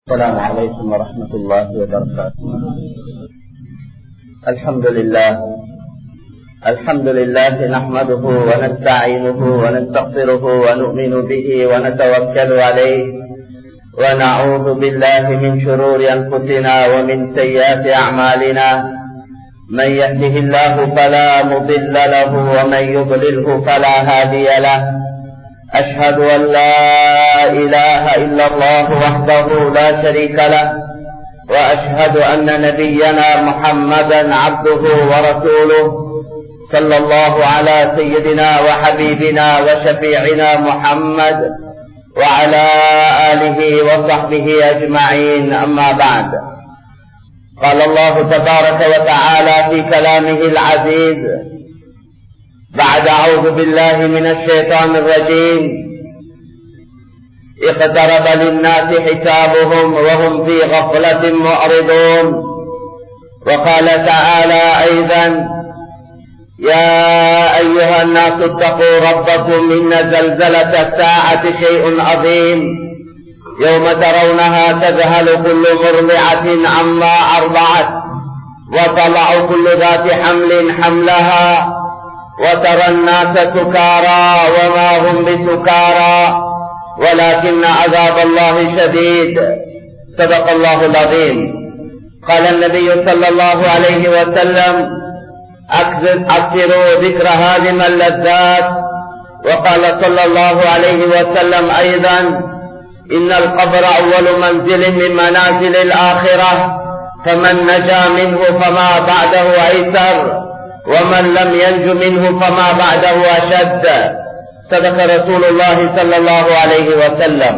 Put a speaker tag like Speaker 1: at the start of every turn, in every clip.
Speaker 1: السلام عليكم ورحمة الله وبركاته الحمد لله الحمد لله نحمده ونستعينه ونستغفره ونؤمن به ونتوكل عليه ونعوذ بالله من شرور أنفسنا ومن سيئات أعمالنا من يهده الله فلا مضل له ومن يضلله فلا هادي له أشهد أن لا إله إلا الله وحده لا شريك له وأشهد أن نبينا محمدا عبده ورسوله صلى الله على سيدنا وحبيبنا وشفيعنا محمد وعلى آله وصحبه أجمعين أما بعد قال الله تبارك وتعالى في كلامه العزيز بعد أعوذ بالله من الشيطان الرجيم اقترب للناس حسابهم وهم في غفلة معرضون وقال تعالى أيضا يا أيها الناس اتقوا ربكم إن زلزلة الساعة شيء عظيم يوم ترونها تذهل كل مرضعة عما أرضعت وطلع كل ذات حمل حملها وترى الناس سكارى وما هم بسكارى ولكن عذاب الله شديد صدق الله العظيم قال النبي صلى الله عليه وسلم أكثروا ذكر هادم اللذات وقال صلى الله عليه وسلم أيضا إن القبر أول منزل من منازل الآخرة فمن نجا منه فما بعده أيسر ومن لم ينج منه فما بعده أشد صدق رسول الله صلى الله عليه وسلم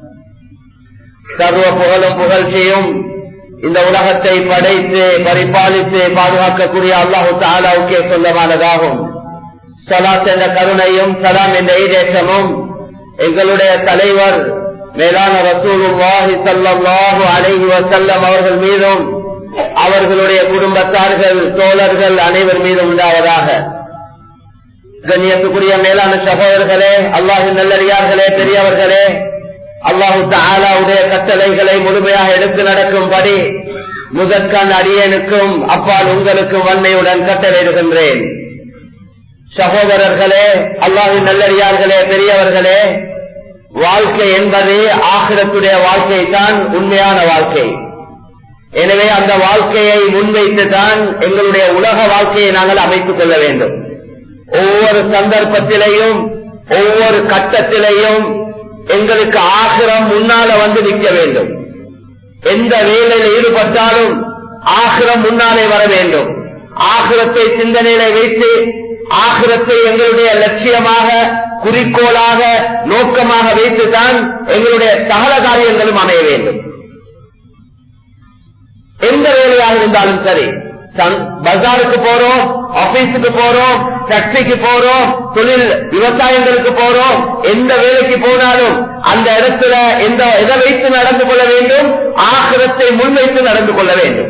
Speaker 1: சர்வ புகழும் புகழ்ச்சியும் இந்த உலகத்தை படைத்து பரிபாலித்து பாதுகாக்கக்கூடிய அல்லாஹு தாலாவுக்கே சொந்தமானதாகும் சலாத் என்ற கருணையும் சலாம் என்ற ஈடேற்றமும் எங்களுடைய தலைவர் மேலான ரசூலுல்லாஹி சல்லாஹு அலைஹி வசல்லம் அவர்கள் மீதும் அவர்களுடைய குடும்பத்தார்கள் தோழர்கள் அனைவர் மீதும் உண்டாவதாக கண்ணியத்துக்குரிய மேலான சகோதரர்களே அல்லாஹு நல்லடியார்களே பெரியவர்களே அல்லாஹு தாலாவுடைய கட்டளைகளை முழுமையாக எடுத்து நடக்கும்படி முதற்கான் அடியனுக்கும் அப்பால் உங்களுக்கும் வன்மையுடன் கட்டளையிடுகின்றேன் சகோதரர்களே அல்லாஹு நல்லடியார்களே பெரியவர்களே வாழ்க்கை என்பது ஆகிரத்துடைய வாழ்க்கை தான் உண்மையான வாழ்க்கை எனவே அந்த வாழ்க்கையை முன்வைத்து தான் எங்களுடைய உலக வாழ்க்கையை நாங்கள் அமைத்துக் கொள்ள வேண்டும் ஒவ்வொரு சந்தர்ப்பத்திலையும் ஒவ்வொரு கட்டத்திலையும் எங்களுக்கு ஆகிரம் முன்னால வந்து நிற்க வேண்டும் எந்த வேலையில் ஈடுபட்டாலும் ஆகிரம் முன்னாலே வர வேண்டும் ஆகிரத்தை சிந்தனையில வைத்து ஆகிரத்தை எங்களுடைய லட்சியமாக குறிக்கோளாக நோக்கமாக வைத்துதான் எங்களுடைய சகல காரியங்களும் அமைய வேண்டும் எந்த வேலையாக இருந்தாலும் சரி பஜாருக்கு போறோம் ஆபீஸுக்கு போறோம் ஃபேக்டரிக்கு போறோம் தொழில் விவசாயங்களுக்கு போறோம் எந்த வேலைக்கு போனாலும் அந்த இடத்துல எந்த எதை வைத்து நடந்து கொள்ள வேண்டும் ஆகிரத்தை முன்வைத்து நடந்து கொள்ள வேண்டும்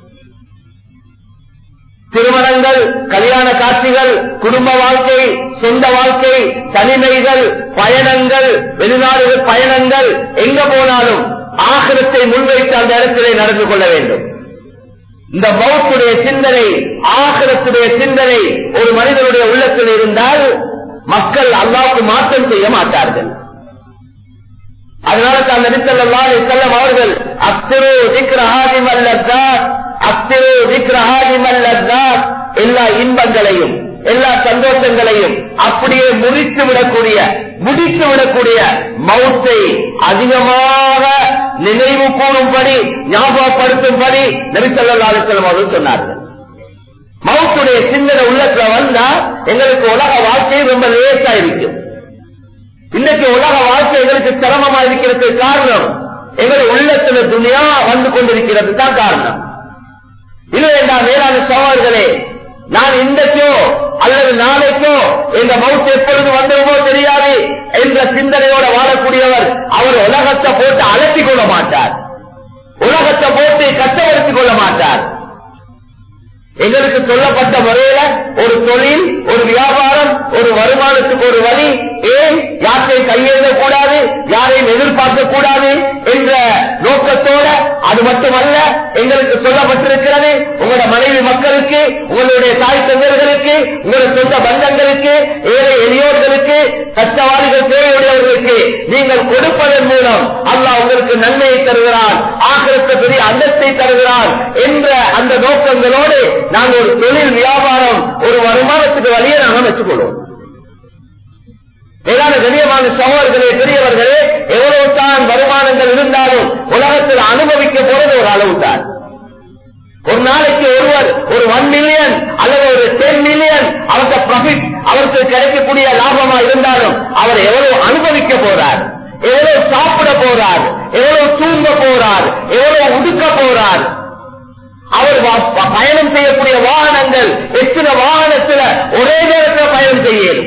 Speaker 1: திருமணங்கள் கல்யாண காட்சிகள் குடும்ப வாழ்க்கை சொந்த வாழ்க்கை தனிமைகள் பயணங்கள் வெளிநாடுகள் பயணங்கள் எங்க போனாலும் ஆகிரத்தை முன்வைத்து அந்த இடத்திலே நடந்து கொள்ள வேண்டும் இந்த மௌத்துடைய சிந்தனை ஆகிரத்துடைய சிந்தனை ஒரு மனிதனுடைய உள்ளத்தில் இருந்தால் மக்கள் அல்லாவுக்கு மாற்றம் செய்ய மாட்டார்கள் அதனால தான் நபிசல்லா செல்லம் அவர்கள் அத்திரு திக்ரஹாதிம் அல்லத்தார் அத்திரு திக்ரஹாதிம் அல்லத்தார் எல்லா இன்பங்களையும் எல்லா சந்தோஷங்களையும் அப்படியே முறித்து விடக்கூடிய முடித்து விடக்கூடிய மௌத்தை அதிகமாக நினைவு கூறும்படி ஞாபகப்படுத்தும்படி நபிசல்லாசலம் அவர்கள் சொன்னார்கள் மௌத்துடைய சிந்தனை உள்ளத்துல வந்தா எங்களுக்கு உலக வாழ்க்கை ரொம்ப லேசா இருக்கும் இன்னைக்கு உலக வாழ்க்கை எங்களுக்கு சிரமமா இருக்கிறது காரணம் எங்களுடைய உள்ளத்துல துணியா வந்து கொண்டிருக்கிறது தான் காரணம் இல்லை என்றால் மேலான சவால்களே நான் இன்றைக்கோ அல்லது நாளைக்கோ இந்த மவுத் எப்பொழுது வந்ததுமோ தெரியாது என்ற சிந்தனையோட வாழக்கூடியவர் அவர் உலகத்தை போட்டு அலட்டிக் கொள்ள மாட்டார் உலகத்தை போட்டு கஷ்டப்படுத்திக் கொள்ள மாட்டார் எங்களுக்கு சொல்லப்பட்ட முறையில ஒரு தொழில் ஒரு வியாபாரம் ஒரு வருமானத்துக்கு ஒரு வழி ஏன் யாரையும் கையேந்த கூடாது யாரையும் எதிர்பார்க்க கூடாது என்ற நோக்கத்தோட அது மட்டுமல்ல எங்களுக்கு சொல்லப்பட்டிருக்கிறது உங்களோட மனைவி மக்களுக்கு உங்களுடைய தாய் தந்தர்களுக்கு உங்களுடைய சொந்த பந்தங்களுக்கு ஏழை எளியோர்களுக்கு கஷ்டவாதிகள் தேவையுடையவர்களுக்கு நீங்கள் கொடுப்பதன் மூலம் அல்லாஹ் உங்களுக்கு நன்மையை தருகிறான் ஆக்கிரத்த பெரிய அந்தத்தை தருகிறான் என்ற அந்த நோக்கங்களோடு நாங்கள் ஒரு தொழில் வியாபாரம் ஒரு வருமானத்துக்கு வழியை நாங்கள் வச்சுக்கொள்வோம் மேலான கண்ணியமான சகோதரர்களே பெரியவர்களே எவ்வளவு தான் வருமானங்கள் இருந்தாலும் உலகத்தில் அனுபவிக்க போறது ஒரு அளவு தான் ஒரு நாளைக்கு ஒருவர் ஒரு ஒன் மில்லியன் அல்லது ஒரு டென் மில்லியன் அவருக்கு ப்ராஃபிட் அவருக்கு கிடைக்கக்கூடிய லாபமா இருந்தாலும் அவர் எவ்வளவு அனுபவிக்க போறார் எவ்வளவு சாப்பிட போறார் எவ்வளவு தூங்க போறார் எவ்வளவு உடுக்க போறார் அவர் வ- பயணம் செய்யக்கூடிய வாகனங்கள் எத்தனை வாகனத்துல ஒரே நேரத்தில் பயணம் செய்யும்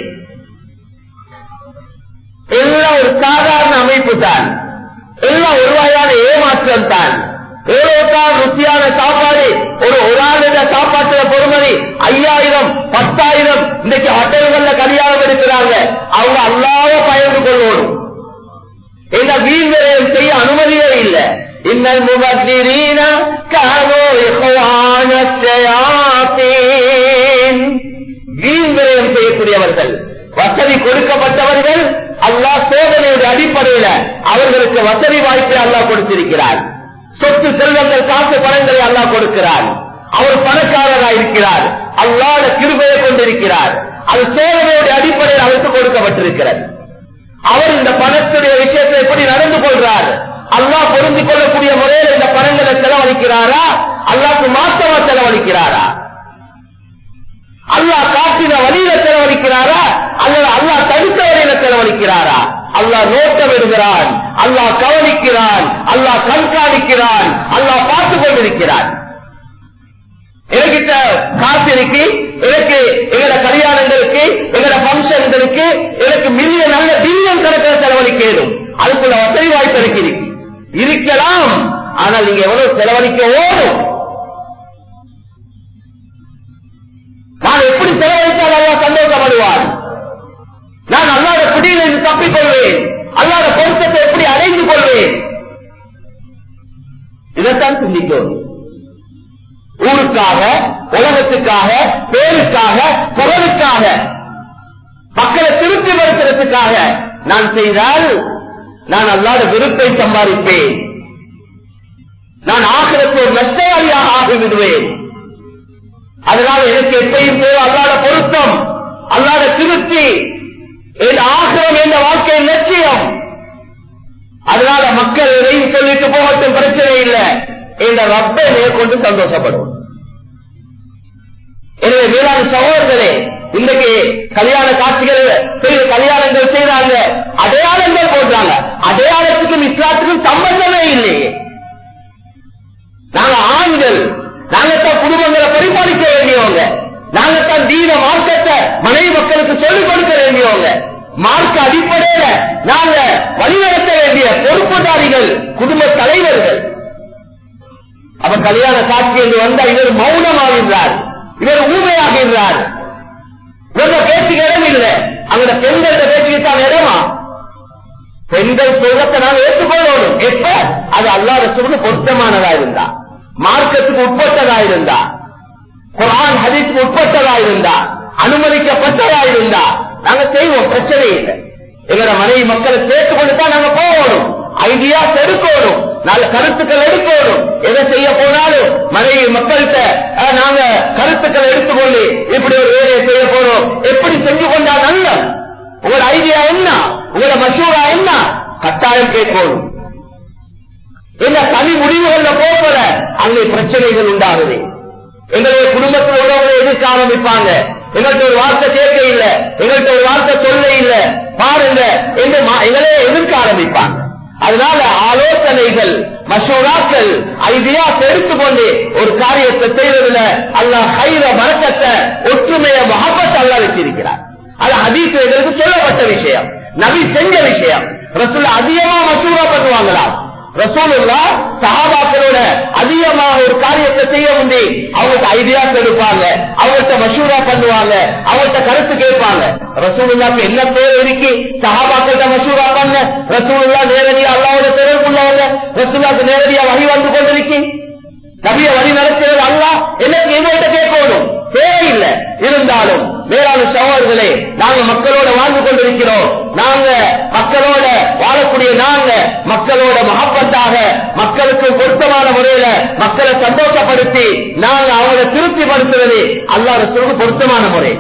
Speaker 1: எல்லாம் ஒரு சாதாரண அமைப்பு தான் எல்லாம் ஒரு வகையான ஏமாற்றம் தான் எவ்வளவுதான் ருச்சியான சாப்பாடு ஒரு ஒரு ஆளுட சாப்பாட்டுல பொறுமதி ஐயாயிரம் பத்தாயிரம் இன்னைக்கு ஹோட்டல்கள்ல கல்யாணம் எடுக்கிறாங்க அவங்க அல்லாத பயந்து கொள்ளணும் இந்த வீண் விரயம் செய்ய அனுமதியே இல்லை இன்னல் முபத்திரீன கானோ இஹ்வான ஷயாத்தீன். வீண் விரயம் செய்யக்கூடியவர்கள் வசதி கொடுக்கப்பட்டவர்கள் அல்லாஹ் சோதனையுடைய அடிப்படையில அவர்களுக்கு வசதி வாய்ப்பை அல்லாஹ் கொடுத்திருக்கிறார் சொத்து செல்வங்கள் காசு பணங்களை அல்லாஹ் கொடுக்கிறார் அவர் பணக்காரராக இருக்கிறார் அல்லாத கிருபையை கொண்டிருக்கிறார் அது சோதனையுடைய அடிப்படையில் அவருக்கு கொடுக்கப்பட்டிருக்கிறது அவர் இந்த பணத்துடைய விஷயத்தை எப்படி நடந்து கொள்றார் அல்லாஹ் பொருந்திக் கொள்ளக்கூடிய முறையில் இந்த பணங்களை செலவழிக்கிறாரா அல்லாஹ்க்கு மாற்றமா செலவழிக்கிறாரா அல்லாஹ் காட்டின வழியில செலவழிக்கிறாரா அல்லது அல்லாஹ் தடுத்த வழியில செலவழிக்கிறாரா அல்லாஹ் நோட்டம் எடுக்கிறான் அல்லாஹ் கவனிக்கிறான் அல்லாஹ் கண்காணிக்கிறான் அல்லாஹ் பார்த்துக் கொண்டிருக்கிறான் எனக்கிட்ட காசு இருக்கு எனக்கு எங்களோட கல்யாணங்களுக்கு எங்களோட பங்கன்களுக்கு எனக்கு மில்லியன் அல்ல பில்லியன் கணக்கில் செலவழிக்கணும் அதுக்குள்ள வசதி வாய்ப்பு எனக்கு இருக்கு இருக்கலாம் ஆனால் நீங்க எவ்வளவு செலவழிக்க ஓடும் நான் எப்படி செலவழித்தால் அல்லா சந்தோஷப்படுவார் நான் அல்லாத பிடியிலிருந்து தப்பிக் கொள்வேன் அல்லாத பொருத்தத்தை எப்படி அடைந்து கொள்வேன் இதைத்தான் சிந்திக்கணும் ஊருக்காக உலகத்துக்காக பேருக்காக புகழுக்காக மக்களை திருப்தி படுத்துறதுக்காக நான் செய்தால் நான் அல்லாத விருப்பை சம்பாதிப்பேன் நான் ஆகிரத்து ஒரு நஷ்டவாளியாக ஆகிவிடுவேன் அதனால எனக்கு எப்பயும் தேவை அல்லாத பொருத்தம் அல்லாத திருப்தி என் ஆகிரம் என்ற வாழ்க்கை லட்சியம் அதனால மக்கள் எதையும் சொல்லிட்டு போகட்டும் பிரச்சனை இல்லை இந்த ரப்பை மேற்கொண்டு சந்தோஷப்படும் எனவே வேளாண் சகோதரர்களே இன்னைக்கு கல்யாண காட்சிகள் பெரிய கல்யாணங்கள் செய்யறாங்க அடையாளங்கள் போடுறாங்க அடையாளத்துக்கும் இஸ்லாத்துக்கும் சம்பந்தமே இல்லையே நாங்க ஆண்கள் நாங்கத்தான் குடும்பங்களை பரிபாலிக்க வேண்டியவங்க நாங்கத்தான் தீன மார்க்கத்தை மனைவி மக்களுக்கு சொல்லிக் கொடுக்க வேண்டியவங்க மார்க்க அடிப்படையில நாங்க வழிநடத்த வேண்டிய பொறுப்புதாரிகள் குடும்ப தலைவர்கள் அப்ப கல்யாண காட்சி என்று வந்தா இவர் மௌனமாகின்றார் இவர் ஊமையாகின்றார் இவங்க பேச்சுக்கு இடம் இல்லை அங்க பெண்கள பேச்சுக்கு தான் இடமா பெண்கள் சொல்றதை நாம் ஏற்றுக்கொள்ளணும் எப்ப அது அல்லாத சொல்றது பொருத்தமானதா இருந்தா மார்க்கத்துக்கு உட்பட்டதா இருந்தா குரான் ஹதீஸுக்கு உட்பட்டதா இருந்தா அனுமதிக்கப்பட்டதா இருந்தா நாங்க செய்வோம் பிரச்சனை இல்லை எங்களோட மனைவி மக்களை சேர்த்து கொண்டு தான் நாங்க போகணும் ஐடியாஸ் எடுக்கணும் நல்ல கருத்துக்கள் எடுக்கணும் எதை செய்ய போனாலும் மனைவி மக்கள்கிட்ட அஹ், நாங்க கருத்துக்களை எடுத்துக்கொண்டு இப்படி ஒரு வேலையை செய்ய போறோம் எப்படி செஞ்சு கொண்டா நல்ல உங்களோட ஐடியா என்ன உங்களோட மசூரா என்ன கட்டாயம் கேட்கணும் இந்த தனி முடிவுகள்ல போகிற அங்கே பிரச்சனைகள் உண்டாகுது எங்களுடைய குடும்பத்தில் உள்ளவங்களை எதிர்க்க ஆரம்பிப்பாங்க எங்கள்கிட்ட ஒரு வார்த்தை கேட்க இல்ல எங்கள்கிட்ட ஒரு வார்த்தை சொல்ல இல்ல பாருங்க என்று மா- எங்களே எதிர்க்க ஆரம்பிப்பாங்க அதனால ஆலோசனைகள் மசூராக்கள் ஐடியாஸ் எடுத்துக்கொண்டு ஒரு காரியத்தை செய்வதில் அல்லாஹ் கைர மறக்கத்தை ஒற்றுமைய மகப்பத் அல்லா வச்சிருக்கிறார் அது ஹதீஸ் எங்களுக்கு சொல்லப்பட்ட விஷயம் நபி செஞ்ச விஷயம் ரசூல் அதிகமா மசூரா பண்ணுவாங்களா ரசூலுல்லா சஹாபாக்களோட அதிகமாக ஒரு காரியத்தை செய்ய முந்தி அவங்களுக்கு ஐடியாஸ் எடுப்பாங்க அவங்கள்ட்ட மசூரா பண்ணுவாங்க அவங்கள்ட்ட கருத்து கேட்பாங்க ரசூலுல்லாக்கு என்ன பேர் இருக்கு சஹாபாக்கள்ட்ட மசூரா பண்ண ரசூலுல்லா நேரடியா அல்லாவோட தொடர்புள்ளவங்க ரசூலுல்லாக்கு நேரடியா வழி வந்து கொண்டிருக்கு நபிய வழி நடத்துறது அல்ல எனக்கு இவங்கள்ட்ட கேட்கணும் தேவையில்லை இருந்தாலும் மேலான சகோதரர்களே நாங்க மக்களோட வாழ்ந்து கொண்டிருக்கிறோம் நாங்க மக்களோட வாழக்கூடிய நாங்க மக்களோட மகப்பத்தாக மக்களுக்கு பொருத்தமான முறையில மக்களை சந்தோஷப்படுத்தி நாங்க அவங்களை திருப்திப்படுத்துறது அல்லாத சொல்லுக்கு பொருத்தமான முறை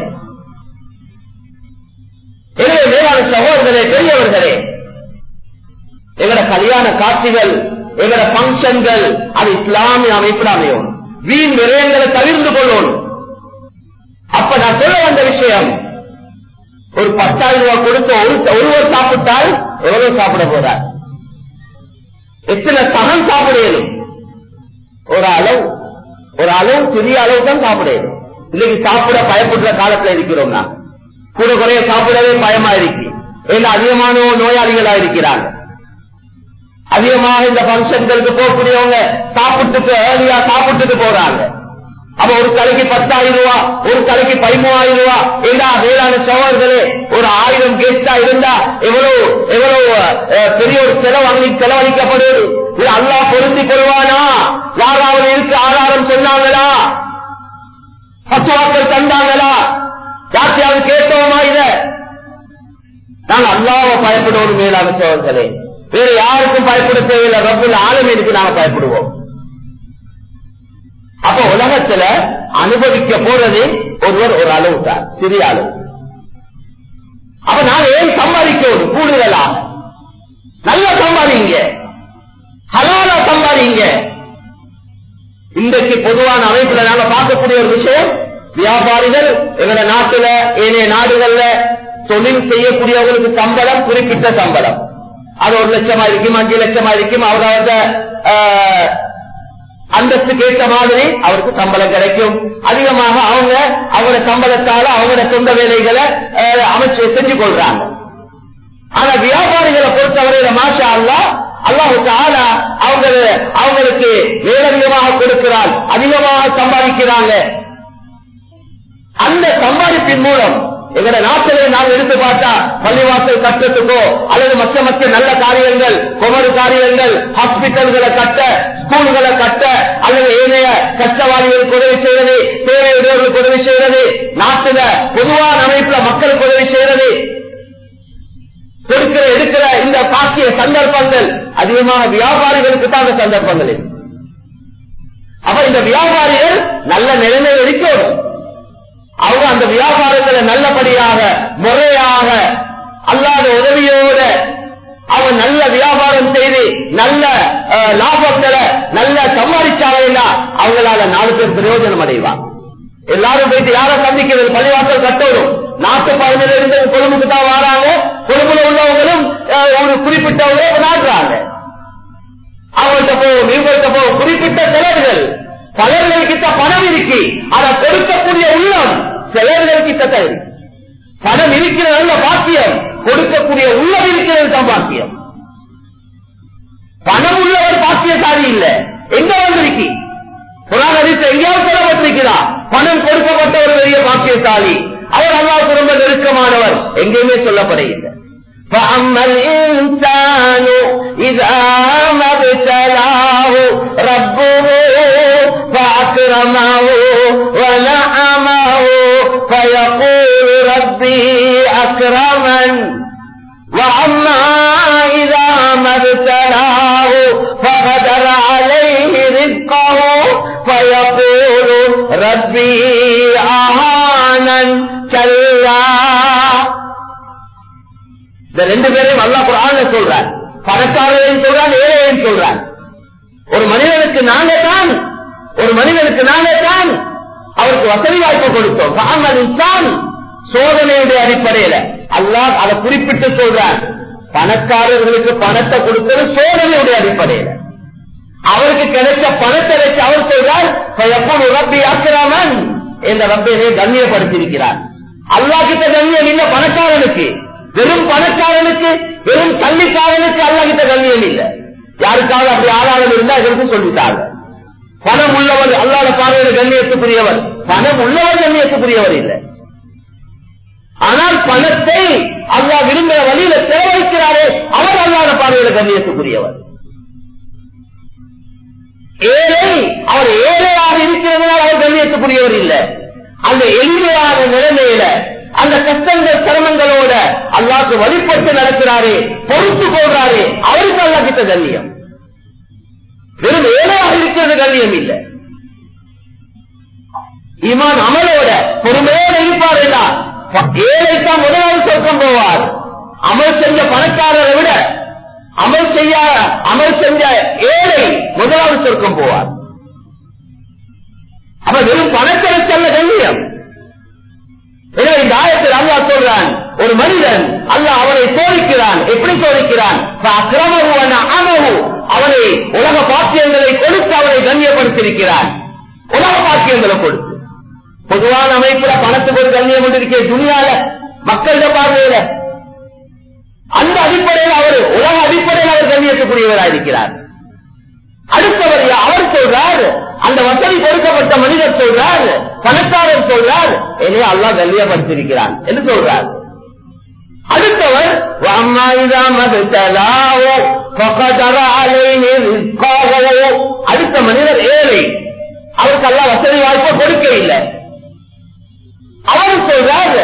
Speaker 1: எனவே மேலான சகோதரர்களே பெரியவர்களே எங்கட கல்யாண காட்சிகள் எங்கட பங்கன்கள் அது இஸ்லாமிய அமைப்பில் அமையும் வீண் விரயங்களை தவிர்த்து கொள்ளணும் அப்ப நான் சொல்ல வந்த விஷயம் ஒரு பத்தாயிரம் ரூபாய் கொடுத்து ஒரு ஒருவர் சாப்பிட்டால் எவ்வளவு சாப்பிட போறார் எத்தனை சகம் சாப்பிடணும் ஒரு அளவு ஒரு அளவு சிறிய அளவு தான் சாப்பிடணும் இன்னைக்கு சாப்பிட பயப்படுற காலத்துல இருக்கிறோம் நான் கூட குறைய சாப்பிடவே பயமா இருக்கு ஏன்னா அதிகமான நோயாளிகளா இருக்கிறாங்க அதிகமாக இந்த பங்கன்களுக்கு போகக்கூடியவங்க சாப்பிட்டுட்டு ஏர்லியா சாப்பிட்டுட்டு போறாங்க அப்ப ஒரு தலைக்கு பத்தாயிரம் ரூபா ஒரு தலைக்கு பதிமூவாயிரம் ரூபா எல்லா வேளாண் சோழர்களே ஒரு ஆயிரம் கெஸ்டா இருந்தா எவ்வளவு எவ்வளவு அஹ், பெரிய ஒரு செலவு செலவழிக்கப்படுது இது அல்லா பொருந்தி கொள்வானா யாராவது இருக்கு ஆதாரம் சொன்னாங்களா பத்துவாக்கள் தந்தாங்களா யார்த்தையாவது கேட்டோமா இத நாங்க அல்லாவை பயப்படுவோம் மேலான சோழர்களே வேற யாருக்கும் பயப்பட தேவையில்லை ரப்புல் ஆளுமைக்கு நாங்க பயப்படுவோம் அப்ப உலகத்துல அனுபவிக்க போறது ஒருவர் ஒரு அளவு தான் சிறிய அளவு அப்ப நாங்க ஏன் சம்பாதிக்கணும் கூடுதலா நல்ல சம்பாதிங்க ஹலாலா சம்பாதிங்க இன்றைக்கு பொதுவான அமைப்புல நாங்க பார்க்கக்கூடிய ஒரு விஷயம் வியாபாரிகள் எங்களோட நாட்டுல ஏனைய நாடுகள்ல தொழில் செய்யக்கூடியவர்களுக்கு சம்பளம் குறிப்பிட்ட சம்பளம் அது ஒரு லட்சமா இருக்கும் அஞ்சு லட்சமா இருக்கும் அவரவங்க அந்தஸ்துக்கு ஏற்ற மாதிரி அவருக்கு சம்பளம் கிடைக்கும் அதிகமாக அவங்க அவங்களோட சம்பளத்தால அவங்களோட சொந்த வேலைகளை அஹ், அமைச்சு செஞ்சு கொள்றாங்க ஆனா வியாபாரிகளை பொறுத்தவரையில மாஷா அல்லா அல்லாஹு தாலா அவங்க அவங்களுக்கு மேலதிகமாக கொடுக்கிறார் அதிகமாக சம்பாதிக்கிறாங்க அந்த சம்பாதிப்பின் மூலம் எங்கட நாட்டிலே நாம் எடுத்து பார்த்தா பள்ளிவாசல் கட்டத்துக்கோ அல்லது மற்ற மற்ற நல்ல காரியங்கள் குமரு காரியங்கள் ஹாஸ்பிட்டல்களை கட்ட ஸ்கூல்களை கட்ட அல்லது ஏனைய கஷ்டவாதிகளுக்கு உதவி செய்வது தேவையுடையவர்களுக்கு உதவி செய்வது நாட்டுல பொதுவான அமைப்புல மக்களுக்கு உதவி செய்வது கொடுக்கிற எடுக்கிற இந்த பாக்கிய சந்தர்ப்பங்கள் அதிகமாக வியாபாரிகளுக்கு தான் அந்த சந்தர்ப்பங்கள் இது. அப்ப இந்த வியாபாரிகள் நல்ல நிலைமையில் இருக்கணும் அவங்க அந்த வியாபாரங்களை நல்லபடியாக முறையாக அல்லாத உதவியோட அவங்க நல்ல வியாபாரம் செய்து நல்ல அஹ், லாபங்களை நல்ல சம்பாதிச்சாங்கன்னா அவங்களால நாலு பேர் பிரயோஜனம் அடைவாங்க எல்லாரும் போயிட்டு யாரை சந்திக்கிறது பள்ளிவாசல் கட்டணும் நாட்டு பகுதியில இருந்து கொழும்புக்கு தான் வராங்க கொழும்புல உள்ளவங்களும் அஹ், ஒரு குறிப்பிட்டவங்க நாடுறாங்க அவங்கள்ட்ட போகும் இவங்கள்ட்ட போகும் குறிப்பிட்ட செலவுகள் பலர்கள் கிட்ட பணம் இருக்கு அதை கொடுக்கக்கூடிய உள்ளம் சிலர்கள் கிட்ட தான் இருக்கு பணம் இருக்கிற நல்ல பாக்கியம் கொடுக்கக்கூடிய உள்ளம் இருக்கிறது தான் பாக்கியம் பணம் உள்ளவர் பாக்கியசாலி இல்ல எங்க வந்திருக்கு குரான் ஹதீஸ் எங்கேயாவது சொல்லப்பட்டிருக்கிறா பணம் கொடுக்கப்பட்ட ஒரு பெரிய பாக்கியசாலி அவர் அல்லாஹ் ரொம்ப நெருக்கமானவர் எங்கேயுமே சொல்லப்படுகிறது فأما الإنسان إذا ما ابتلاه ربه فأكرمه ونعمه فيقول ربي أكرمن وأما إذا ما ابتلاه فقدر عليه رزقه فيقول ربي أهانن كلا இந்த ரெண்டு பேரையும் அல்லாஹ் குரான்ல சொல்றார் பணக்காரரையும் சொல்றான் ஏழையும் சொல்றான் ஒரு மனிதனுக்கு நாங்க தான் ஒரு மனிதனுக்கு நாங்க தான் அவருக்கு வசதி வாய்ப்பு கொடுத்தோம் காமல் இன்சான் சோதனையுடைய அடிப்படையில அல்லாஹ் அதை குறிப்பிட்டு சொல்றான் பணக்காரர்களுக்கு பணத்தை கொடுத்தது சோதனையுடைய அடிப்படையில அவருக்கு கிடைச்ச பணத்தை வச்சு அவர் சொல்றார் எப்போது ரப்பி ஆக்கிராமன் என்ற ரப்பையை கண்ணியப்படுத்தியிருக்கிறார் அல்லாஹ் கிட்ட கண்ணியம் இல்ல பணக்காரனுக்கு வெறும் பணக்காரனுக்கு வெறும் தள்ளிக்காரனுக்கு அல்லா கிட்ட கண்ணியம் இல்ல யாருக்காவது அப்படி ஆளாளம் இருந்தா எங்களுக்கு சொல்லிட்டாங்க பணம் உள்ளவர் அல்லாத பார்வையில கண்ணியத்துக்குரியவர் பணம் உள்ளவர் கண்ணியத்துக்குரியவர் இல்லை ஆனால் பணத்தை அல்லா விரும்புகிற வழியில செலவழிக்கிறாரே அவர் அல்லாத பார்வையில கண்ணியத்துக்குரியவர் ஏழை அவர் ஏழையாக இருக்கிறதுனால் அவர் கண்ணியத்துக்குரியவர் இல்லை அந்த எளிமையான நிலைமையில அந்த கஷ்டங்கள் சிரமங்களோட அல்லாக்கு வழிபட்டு நடக்கிறாரே பொறுத்து போடுறாரே அவருக்கு அல்லா கிட்ட கண்ணியம் வெறும் ஏழையாக இருக்கிறது கண்ணியம் இல்லை ஈமான் அமலோட பொறுமையோட இருப்பார் எல்லாம் ஏழைத்தான் முதலாவது சொர்க்கம் போவார் அமல் செஞ்ச பணக்காரரை விட அமல் செய்ய அமல் செஞ்ச ஏழை முதலாவது சொர்க்கம் போவார் அப்ப வெறும் பணத்தை செல்ல கண்ணியம் எனவே இந்த ஆயத்தில் அல்லா சொல்றான் ஒரு மனிதன் அல்ல அவனை சோதிக்கிறான் எப்படி சோதிக்கிறான் அவனை உலக பாக்கியங்களை கொடுத்து அவனை கண்ணியப்படுத்தியிருக்கிறான் உலக பாக்கியங்களை கொடுத்து பொதுவான அமைப்புல பணத்துக்கு ஒரு கண்ணியம் கொண்டிருக்கிற துணியால மக்களிட பார்வையில அந்த அடிப்படையில் அவர் உலக அடிப்படையில் அவர் கண்ணியத்துக்குரியவராக இருக்கிறார் அடுத்தவர் அவர் சொல்றார் அந்த வசதி கொடுக்கப்பட்ட மனிதர் சொல்றார் பணக்காரர் சொல்றார் என்னைய அல்லா கண்ணியப்படுத்தியிருக்கிறான் என்று சொல்றார் அடுத்தவர் அடுத்த மனிதர் ஏழை அவருக்கு அல்ல வசதி வாய்ப்பை கொடுக்க இல்லை அவர் சொல்றார்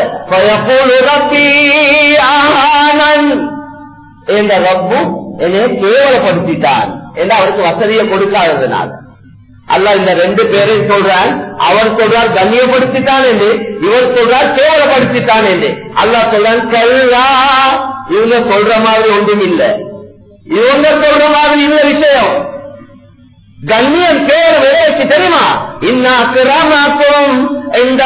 Speaker 1: என்ற ரப்பு என்னை கேவலப்படுத்திட்டான் என்று அவருக்கு வசதியை கொடுக்காததுனால அல்ல இந்த ரெண்டு பேரையும் சொல்றார் அவர் சொல்றார் கண்ணியப்படுத்திட்டான் என்று இவர் சொல்றார் கேவலப்படுத்திட்டான் என்று அல்லா சொல்றான் கல்லா இவங்க சொல்ற மாதிரி ஒன்றும் இல்லை இவங்க சொல்ற மாதிரி இல்ல விஷயம் கண்ணியம் கேவலம் விளையாச்சு தெரியுமா இன்னா கிராமக்கும் இந்த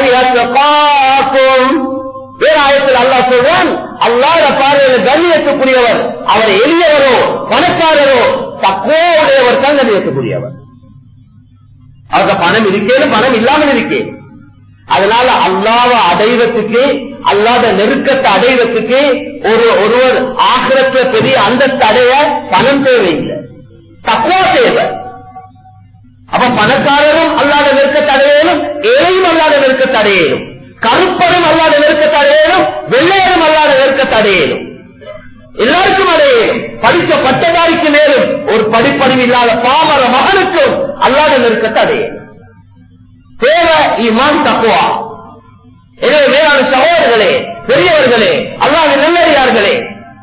Speaker 1: வேறாயத்தில் அல்லா சொல்றான் அல்லாத பார்வையில் கண்ணியத்துக்குரியவர் அவர் எளியவரோ பணக்காரரோ தக்குவடையவர் தான் கண்ணியத்துக்குரியவர் அவருக்கு பணம் இருக்கேன்னு பணம் இல்லாமல் இருக்கே அதனால அல்லாவ அடைவத்துக்கு அல்லாத நெருக்கத்தை அடைவத்துக்கு ஒரு ஒருவர் ஆகிரத்துல பெரிய அந்தஸ்து அடைய பணம் தேவையில்லை தக்குவா தேவை அப்ப பணக்காரரும் அல்லாத நெருக்கத்தை அடையணும் ஏழையும் அல்லாத நெருக்கத்தை அடையணும் கருப்பரும் அல்லாத நெருக்கத்தை அடையணும் வெள்ளையரும் அல்லாத நெருக்கத்தை அடையணும் எல்லாருக்கும் அடையணும் படித்த பட்டதாரிக்கு மேலும் ஒரு படிப்பறிவு இல்லாத பாமர மகனுக்கும் அல்லாத நெருக்கத்தை அடையணும் தேவை இமான் தக்குவா எனவே வேளாண் சகோதரர்களே பெரியவர்களே அல்லாத நல்லடியார்களே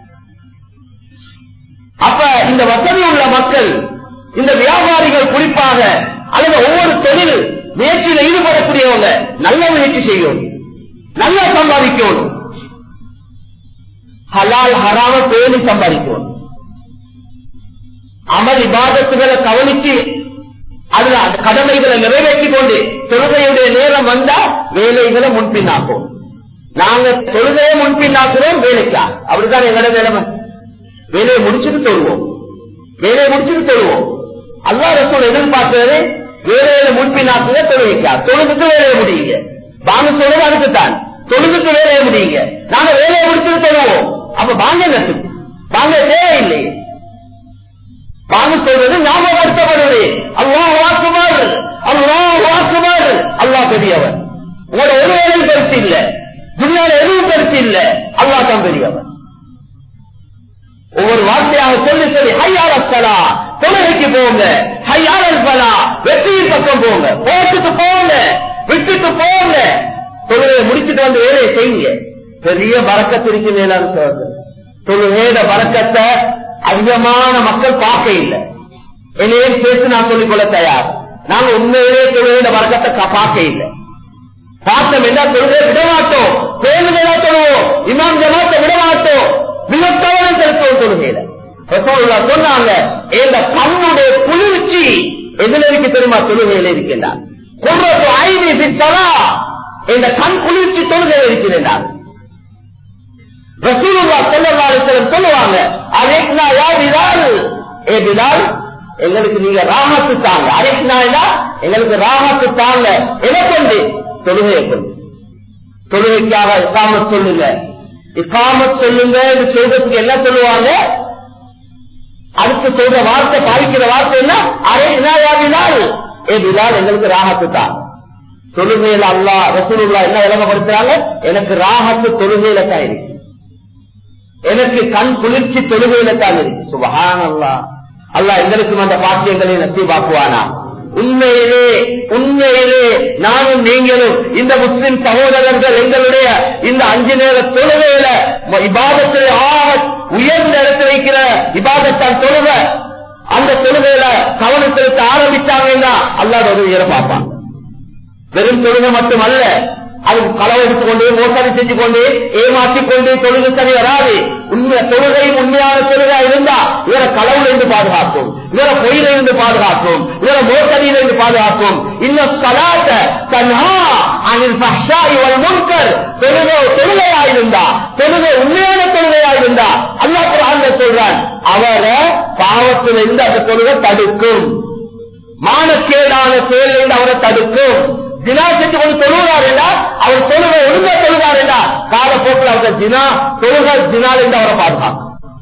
Speaker 1: அப்ப இந்த வசதி உள்ள மக்கள் இந்த வியாபாரிகள் குறிப்பாக அல்லது ஒவ்வொரு தொழில் முயற்சியில் ஈடுபடக்கூடியவங்க நல்ல முயற்சி செய்யணும் நல்லா சம்பாதிக்கணும் ஹலால் ஹராம பேணி சம்பாதிக்கணும் அமல் இபாதத்துகளை கவனிச்சு அதுல கடமைகளை நிறைவேற்றி கொண்டு தொழுகையுடைய நேரம் வந்தா வேலைகளை முன்பின்னாக்கும் நாங்க தொழுகையை முன்பின்னாக்குறோம் வேலைக்கா அப்படிதான் எங்களோட நிலைமை வேலையை முடிச்சுட்டு தொழுவோம் வேலையை முடிச்சுட்டு தொழுவோம் அல்லா ரசூல் எதிர்பார்க்கிறது வேலையில முன்பின்னாக்குங்க தொழுகைக்கா தொழுதுக்கு வேலையை முடியுங்க பாங்க சொல்றது அதுக்குத்தான் தொழுதுக்கு வேலையை முடியுங்க நாங்க வேலையை முடிச்சுட்டு தொழுவோம் அப்ப பாங்க நட்டுக்கு பாங்க தேவையில்லையே பாங்க சொல்றது ஞாபகப்படுத்தப்படுவது அல்லாஹ் வாக்குமாறு அல்லாஹ் வாக்குமாறு அல்லாஹ் பெரியவர் உங்களோட ஒரு வேலையும் பெருசு இல்ல துணியால எதுவும் பெருசு இல்ல அல்லாஹ் தான் பெரியவர் ஒவ்வொரு வார்த்தையாக சொல்லி சொல்லி ஹையார சலா தொழுகைக்கு போங்க ஹையார சலா வெற்றியின் பக்கம் போங்க போட்டுட்டு போங்க விட்டுட்டு போங்க தொழுகையை முடிச்சுட்டு வந்து வேலையை செய்யுங்க பெரிய வரக்கத்து இருக்கு மேலான சொல்றது தொழுகையோட வரக்கத்தை அதிகமான மக்கள் பார்க்க இல்லை என்னையும் சேர்த்து நான் சொல்லிக் கொள்ள தயார் நாங்க உண்மையிலே தொழுகையோட வரக்கத்தை பார்க்க இல்லை பார்த்தோம் என்ன தொழுகை விட மாட்டோம் பேருந்தா தொழுவோம் இமாம் ஜமாத்தை விட மாட்டோம் மிகத்தவரம் செலுத்துவோம் தொழுகையில சொன்னாங்க இந்த கண்ணுடைய குளிர்ச்சி எதுல இருக்கு தெரியுமா தொழுகையில இருக்கின்றார் குர்ரத்து ஐதி சித்தரா இந்த கண் குளிர்ச்சி தொழுகையில் இருக்கிறார் ரசூலுல்லா ஸல்லல்லாஹு அலைஹி வஸல்லம் சொல்லுவாங்க அலைக்னா யா பிலால் ஏ பிலால் எங்களுக்கு நீங்க ராஹத்து தாங்க அலைக்னா எங்களுக்கு ராஹத்து தாங்க எதை கொண்டு தொழுகையை கொண்டு தொழுகைக்காக இக்காமத் சொல்லுங்க இக்காமத் சொல்லுங்க சொல்றதுக்கு என்ன சொல்லுவாங்க அதுக்கு சொல்ற வார்த்தை பாதிக்கிற வார்த்தை என்ன அலைக்னா யா பிலால் ஏ பிலால் எங்களுக்கு ராகத்து தான் தொழுகையில அல்லா ரசூலுல்லா என்ன விளங்கப்படுத்துறாங்க எனக்கு ராகத்து தொழுகையில தான் இருக்கு எனக்கு கண் குளிர்ச்சி தொழுகையில தான் இருக்கு சுபஹான் அல்லா அல்லா எங்களுக்கும் அந்த பாக்கியங்களை நசீபாக்குவானா உண்மையிலே உண்மையிலே நானும் நீங்களும் இந்த முஸ்லிம் சகோதரர்கள் எங்களுடைய இந்த அஞ்சு நேர தொழுகையில இபாதத்தில் ஆக உயர்ந்த இடத்தில் வைக்கிற இபாதத்தான் தொழுக அந்த தொழுகையில கவனம் செலுத்த ஆரம்பிச்சாங்கன்னா அல்லாத உதவியை பார்ப்பான் வெறும் தொழுகை மட்டுமல்ல அது களவு எடுத்துக்கொண்டு மோசடி செஞ்சு கொண்டு ஏமாற்றிக் கொண்டு தொழுகை சரி வராது உண்மை தொழுகை உண்மையான தொழுகா இருந்தா இவர களவுல இருந்து பாதுகாக்கும் இவர பொயில இருந்து பாதுகாக்கும் இவர மோசடியில இருந்து பாதுகாக்கும் இன்னும் கலாட்ட தன்ஹா அனில் பஹ்ஷா இவள் முன்கர் தொழுகை தொழுகையாயிருந்தா தொழுகை உண்மையான தொழுகையாயிருந்தா அல்லா குரான் சொல்றான் அவரை பாவத்திலிருந்து அந்த தொழுகை தடுக்கும் மானக்கேடான செயலிருந்து அவரை தடுக்கும் தினா செஞ்சு கொண்டு தொழுகிறார் என்றா அவர் தொழுக ஒழுங்கா தொழுகிறார் என்றா காலப்போக்கில் அவர்கள் தினா தொழுக தினால் என்று அவரை பாதுகாக்கும்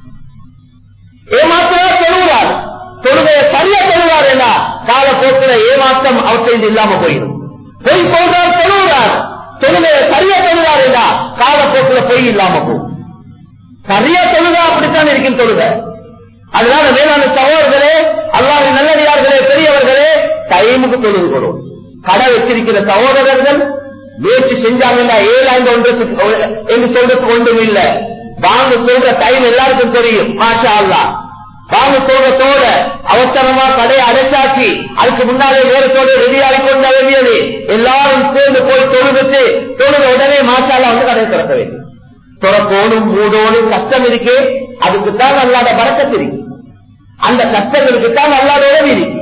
Speaker 1: ஏமாற்றா தொழுகிறார் தொழுகையை சரியா தொழுகிறார் என்றா காலப்போக்கில் ஏமாற்றம் அவற்றை இல்லாம போயிடும் பொய் சொல்றார் தொழுகிறார் தொழுகையை சரியா தொழுகிறார் என்றா காலப்போக்கில் பொய் இல்லாம போகும் சரியா தொழுகா அப்படித்தான் இருக்கும் தொழுகை அதனால வேளாண் சகோதரர்களே அல்லாஹ் நல்லடியார்களே பெரியவர்களே டைமுக்கு தொழுது கொள்ளும் கடை வச்சிருக்கிற சகோதரர்கள் முயற்சி செஞ்சாங்கன்னா ஏழாண்டு ஒன்றுக்கு என்று சொல்றதுக்கு ஒன்றும் இல்ல வாங்க சொல்ற டைம் எல்லாருக்கும் தெரியும் மாஷா அல்லா வாங்க சொல்றதோட அவசரமா கடையை அடைச்சாச்சு அதுக்கு முன்னாலே நேரத்தோடு ரெடி ஆகி கொண்டு வேண்டியது எல்லாரும் சேர்ந்து போய் தொழுதுட்டு தொழுத உடனே மாஷாலா வந்து கடையை திறக்க வேண்டும் துறக்கோடும் மூடோடும் கஷ்டம் இருக்கு அதுக்குத்தான் அல்லாத பறக்கத்து இருக்கு அந்த கஷ்டங்களுக்கு தான் அல்லாத உதவி இருக்கு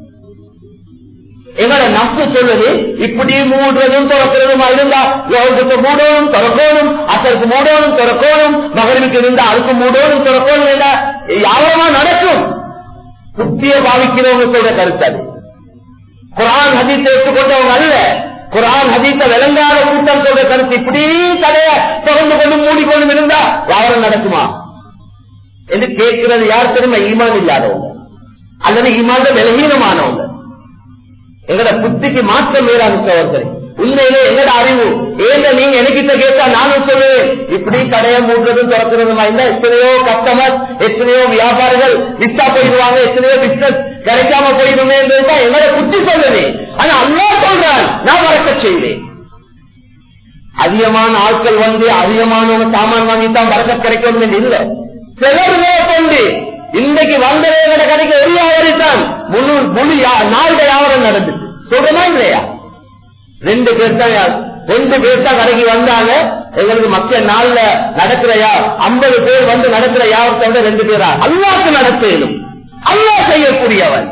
Speaker 1: எங்களோட நப்சு சொல்லுது இப்படி மூடுறதும் திறக்கிறதுமா இருந்தா யோகத்துக்கு மூடணும் திறக்கணும் அசருக்கு மூடணும் திறக்கணும் மகனுக்கு இருந்தா அதுக்கு மூடணும் திறக்கணும் இல்ல யாவரமா நடக்கும் புத்திய பாவிக்கிறவங்க சொல்ற கருத்து அது குரான் ஹதீத்தை எடுத்துக்கொண்டவங்க அல்ல குரான் ஹதீத்த விளங்காத கூட்டம் சொல்ற கருத்து இப்படி கதைய திறந்து கொண்டு மூடிக்கொண்டு இருந்தா யாரும் நடக்குமா என்று கேட்கிறது யார் தெரியுமா ஈமான் இல்லாதவங்க அல்லது ஈமான் விலகீனமானவங்க எங்கட புத்திக்கு மாற்றம் மேலான சோதரி உண்மையிலே எங்கட அறிவு ஏங்க நீங்க எனக்கிட்ட கேட்டா நானும் சொல்லுவேன் இப்படி கடையை மூடுறதும் திறக்கிறதுமா இருந்தா எத்தனையோ கஸ்டமர் எத்தனையோ வியாபாரிகள் மிஸ்ஸா போயிடுவாங்க எத்தனையோ பிசினஸ் கிடைக்காம போயிடுமே என்றுதான் எங்கட புத்தி சொல்லுது ஆனா அல்லா சொல்றான் நான் வரக்க செய்வேன் அதிகமான ஆட்கள் வந்து அதிகமான சாமான் வாங்கித்தான் வரக்க கிடைக்கும் என்று இல்லை சிலருமே கொண்டு இன்றைக்கு வந்தவங்க கடைக்கு ஒரு வியாபாரி தான் முழு முழு நாளுடைய வியாபாரம் நடந்துச்சு சொல்றமா இல்லையா ரெண்டு பேர் தான் ரெண்டு பேர் தான் கடைக்கு வந்தாங்க எங்களுக்கு மற்ற நாள்ல நடக்கிற ஐம்பது பேர் வந்து நடக்கிற வியாபாரத்தை விட ரெண்டு பேரா அல்லாக்கு நடத்தேனும் அல்லா செய்யக்கூடியவன்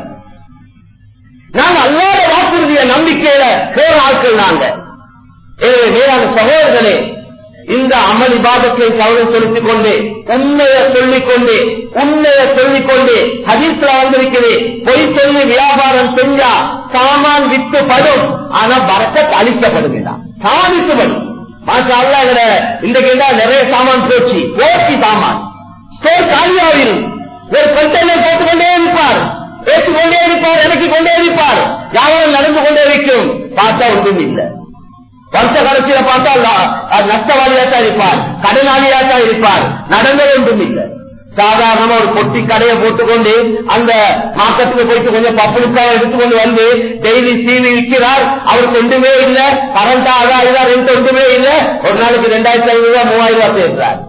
Speaker 1: நாங்க அல்லாத வாக்குறுதிய நம்பிக்கையில போற ஆட்கள் நாங்க வேறான சகோதரர்களே இந்த அமல் இபாதத்தை கவனம் செலுத்திக் கொண்டு உண்மையை சொல்லிக் கொண்டு உண்மையை சொல்லிக் கொண்டு ஹதீஸ்ல வந்திருக்கிறது பொய் சொல்லி வியாபாரம் செஞ்சா சாமான் வித்து படும் ஆனா பரக்கத் அழிக்கப்படுகிறான் சாமான் வித்துப்படும் மாசா அல்ல இந்த கேட்டா நிறைய சாமான் போச்சு போச்சு சாமான் ஸ்டோர் காலியாகிடும் ஒரு கண்டெய்னர் போட்டுக்கொண்டே இருப்பார் ஏற்றுக்கொண்டே இருப்பார் இறக்கி கொண்டே இருப்பார் வியாபாரம் நடந்து கொண்டே இருக்கும் பார்த்தா ஒன்றும் இல்லை வருஷ கடைசியில பார்த்தா நஷ்டவாளியாத்தான் இருப்பார் கடனாளியாத்தான் இருப்பார் நடந்தது ஒன்றும் இல்லை சாதாரணமா ஒரு பொட்டி கடையை போட்டுக்கொண்டு அந்த மார்க்கெட்டுக்கு போயிட்டு கொஞ்சம் பப்புளுக்காக எடுத்துக்கொண்டு வந்து டெய்லி சீவி விற்கிறார் அவருக்கு ஒன்றுமே இல்லை கரண்டா அதா இதா ரெண்டு ஒன்றுமே இல்லை ஒரு நாளைக்கு ரெண்டாயிரத்தி ஐநூறு ரூபாய் மூவாயிரம் ரூபாய் சேர்க்கிறார்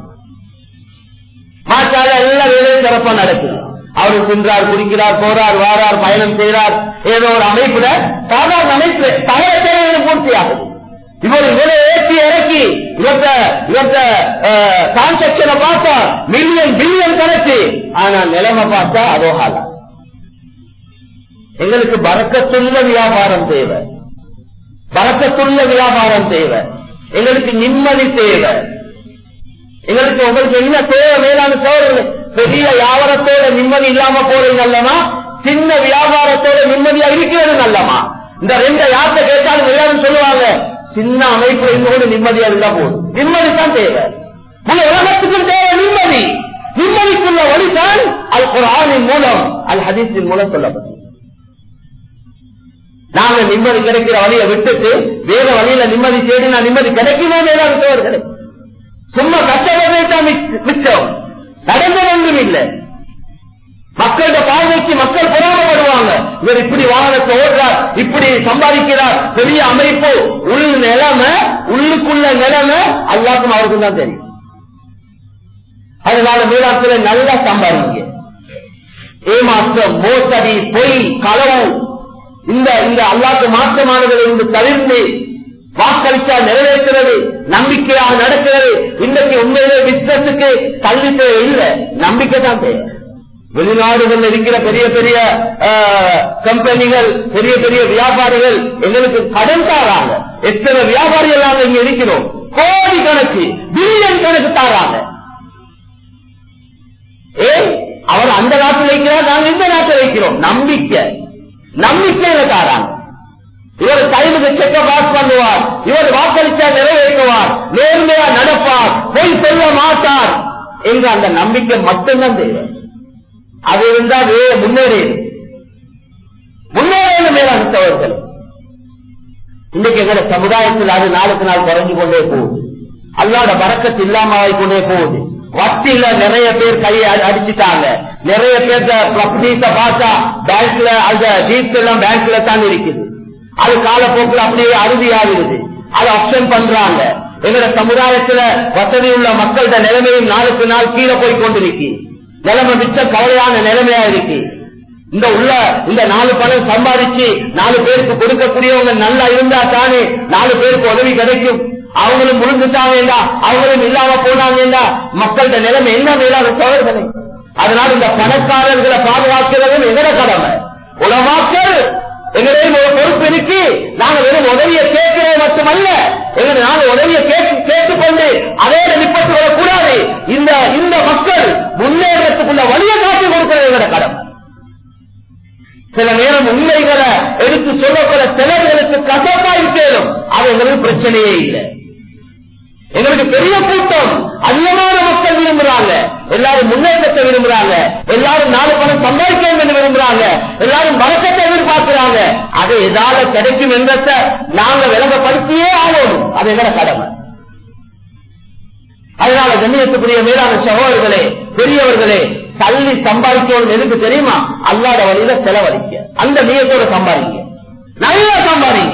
Speaker 1: மாற்றால எல்லா வேலையும் சிறப்பா நடக்குது அவர் தின்றார் குடிக்கிறார் போறார் வாரார் பயணம் செய்கிறார் ஏதோ ஒரு அமைப்புல சாதாரண அமைப்பு சகல தேவைகளும் பூர்த்தி ஆகுது இவர் இவரை ஏற்றி இறக்கி இவர்த்த இவர்த்த டிரான்சாக்சனை பார்த்தா மில்லியன் பில்லியன் கணக்கு ஆனா நிலைமை பார்த்தா அதோ ஹாலா எங்களுக்கு பறக்கத்துள்ள வியாபாரம் தேவை பறக்கத்துள்ள வியாபாரம் தேவை எங்களுக்கு நிம்மதி தேவை எங்களுக்கு உங்களுக்கு என்ன தேவை மேலான சோழர்கள் பெரிய வியாபாரத்தோட நிம்மதி இல்லாம போறது நல்லமா சின்ன வியாபாரத்தோட நிம்மதியா இருக்கிறது நல்லமா இந்த ரெண்டு யார்கிட்ட கேட்டாலும் எல்லாரும் சொல்லுவாங்க சின்ன அமைப்பு இன்னொரு நிம்மதியா இருந்தா போதும் நிம்மதி தான் தேவை முழு உலகத்துக்கும் தேவை நிம்மதி நிம்மதிக்குள்ள வழிதான் அல் குரானின் மூலம் அல் ஹதீஸின் மூலம் சொல்லப்பட்டது நாங்க நிம்மதி கிடைக்கிற வழியை விட்டுட்டு வேற வழியில நிம்மதி தேடி நான் நிம்மதி கிடைக்குமோ மேலான சோழர்களே சும்மா கஷ்டப்படுறதை தான் மிச்ச- மிச்சம் நடந்தது ஒன்றும் இல்லை மக்களோட பார்வைக்கு மக்கள் பொறாமப்படுவாங்க இவர் இப்படி வாகனத்தை ஓடுறார் இப்படி சம்பாதிக்கிறார் பெரிய அமைப்பு உள் நிலைமை உள்ளுக்குள்ள நிலைமை அல்லாக்கும் அவருக்கும் தான் தெரியும் அதனால மீனாட்சியில நல்லா சம்பாதிங்க ஏமாற்றம் மோசடி பொய் களவு இந்த இந்த அல்லாக்கு மாற்றமானதை இருந்து தவிர்த்து வாக்களிச்சா நிறைவேற்றுறது நம்பிக்கையாக நடக்கிறது இன்றைக்கு உண்மையிலே பிசினஸுக்கு கல்வி தேவை இல்லை நம்பிக்கை தான் தேவை வெளிநாடுகள் இருக்கிற பெரிய பெரிய ஆஹ், கம்பெனிகள் பெரிய பெரிய வியாபாரிகள் எங்களுக்கு கடன் தாராங்க எத்தனை வியாபாரிகள் நாங்கள் இங்க இருக்கிறோம் கோடி கணக்கு பில்லியன் கணக்கு தாராங்க ஏன் அவர் அந்த நாட்டில் வைக்கிறார் நாங்கள் இந்த நாட்டில் வைக்கிறோம் நம்பிக்கை நம்பிக்கையில தாராங்க இவர் டைமுக்கு செக்க பாஸ் பண்ணுவார் இவர் வாக்களிச்சா நிறைவேற்றுவார் நேர்மையா நடப்பார் பொய் சொல்ல மாட்டார் என்ற அந்த நம்பிக்கை மட்டும்தான் தேவை அது இருந்தா வேற முன்னேறியது முன்னேறிய மேலானவர்கள் இன்னைக்கு எங்க சமுதாயத்தில் அது நாளுக்கு நாள் குறைஞ்சு கொண்டே போகுது அல்லாட பறக்கத்து இல்லாம கொண்டே போகுது வட்டியில நிறைய பேர் கையை அடி- அடிச்சுட்டாங்க நிறைய பேர் கம்பெனிஸ பார்த்தா பேங்க்ல அந்த டீப்ஸ் எல்லாம் பேங்க்ல தான் இருக்குது அது காலப்போக்கில் அப்படியே அறுதியாகிறது அது ஆப்ஷன் பண்றாங்க எங்களோட சமுதாயத்துல வசதி உள்ள மக்களோட நிலைமையும் நாளுக்கு நாள் கீழே போய் கொண்டிருக்கு நிலைமை மிச்ச கவலையான நிலைமையா இருக்கு இந்த உள்ள இந்த நாலு பணம் சம்பாதிச்சு நாலு பேருக்கு கொடுக்கக்கூடியவங்க நல்லா இருந்தா தானே நாலு பேருக்கு உதவி கிடைக்கும் அவங்களும் முழுந்துட்டாங்க அவங்களும் இல்லாம போனாங்க மக்களோட நிலைமை என்ன மேலான சோழர்களே அதனால இந்த பணக்காரர்களை பாதுகாக்கிறதும் எங்கட கடமை உலமாக்கள் எங்களிடம் ஒரு பொறுப்பு இருக்கு நாங்க வெறும் உதவியை கேட்கிறது மட்டுமல்ல எங்களை நாங்க உதவியை கேட்டு கேட்டுக்கொண்டு அதே நிப்பட்டு வரக்கூடாது இந்த இந்த மக்கள் முன்னேறத்துக்குள்ள வழியை காட்டி கொடுக்கிறது எங்களோட கடமை சில நேரம் உண்மைகளை எடுத்து சொல்லக்கூட சிலர்களுக்கு கசப்பாய் தேடும் அது எங்களுக்கு பிரச்சனையே இல்லை எங்களுக்கு பெரிய கூட்டம் அதிகமான மக்கள் விரும்புறாங்க எல்லாரும் முன்னேற்றத்தை விரும்புறாங்க எல்லாரும் நாலு பணம் சம்பாதிக்க வேண்டும் என்று விரும்புறாங்க எல்லாரும் வழக்கத்தை எதிர்பார்க்கிறாங்க அது எதால கிடைக்கும் என்றத நாங்க விளங்கப்படுத்தியே ஆகணும் அது எங்கட கடமை அதனால கண்ணியத்துக்குரிய மேலான சகோதரர்களே பெரியவர்களே தள்ளி சம்பாதிக்கணும் எதுக்கு தெரியுமா அல்லாத வழியில செலவழிக்க அந்த நீயத்தோட சம்பாதிங்க நல்லா சம்பாதிங்க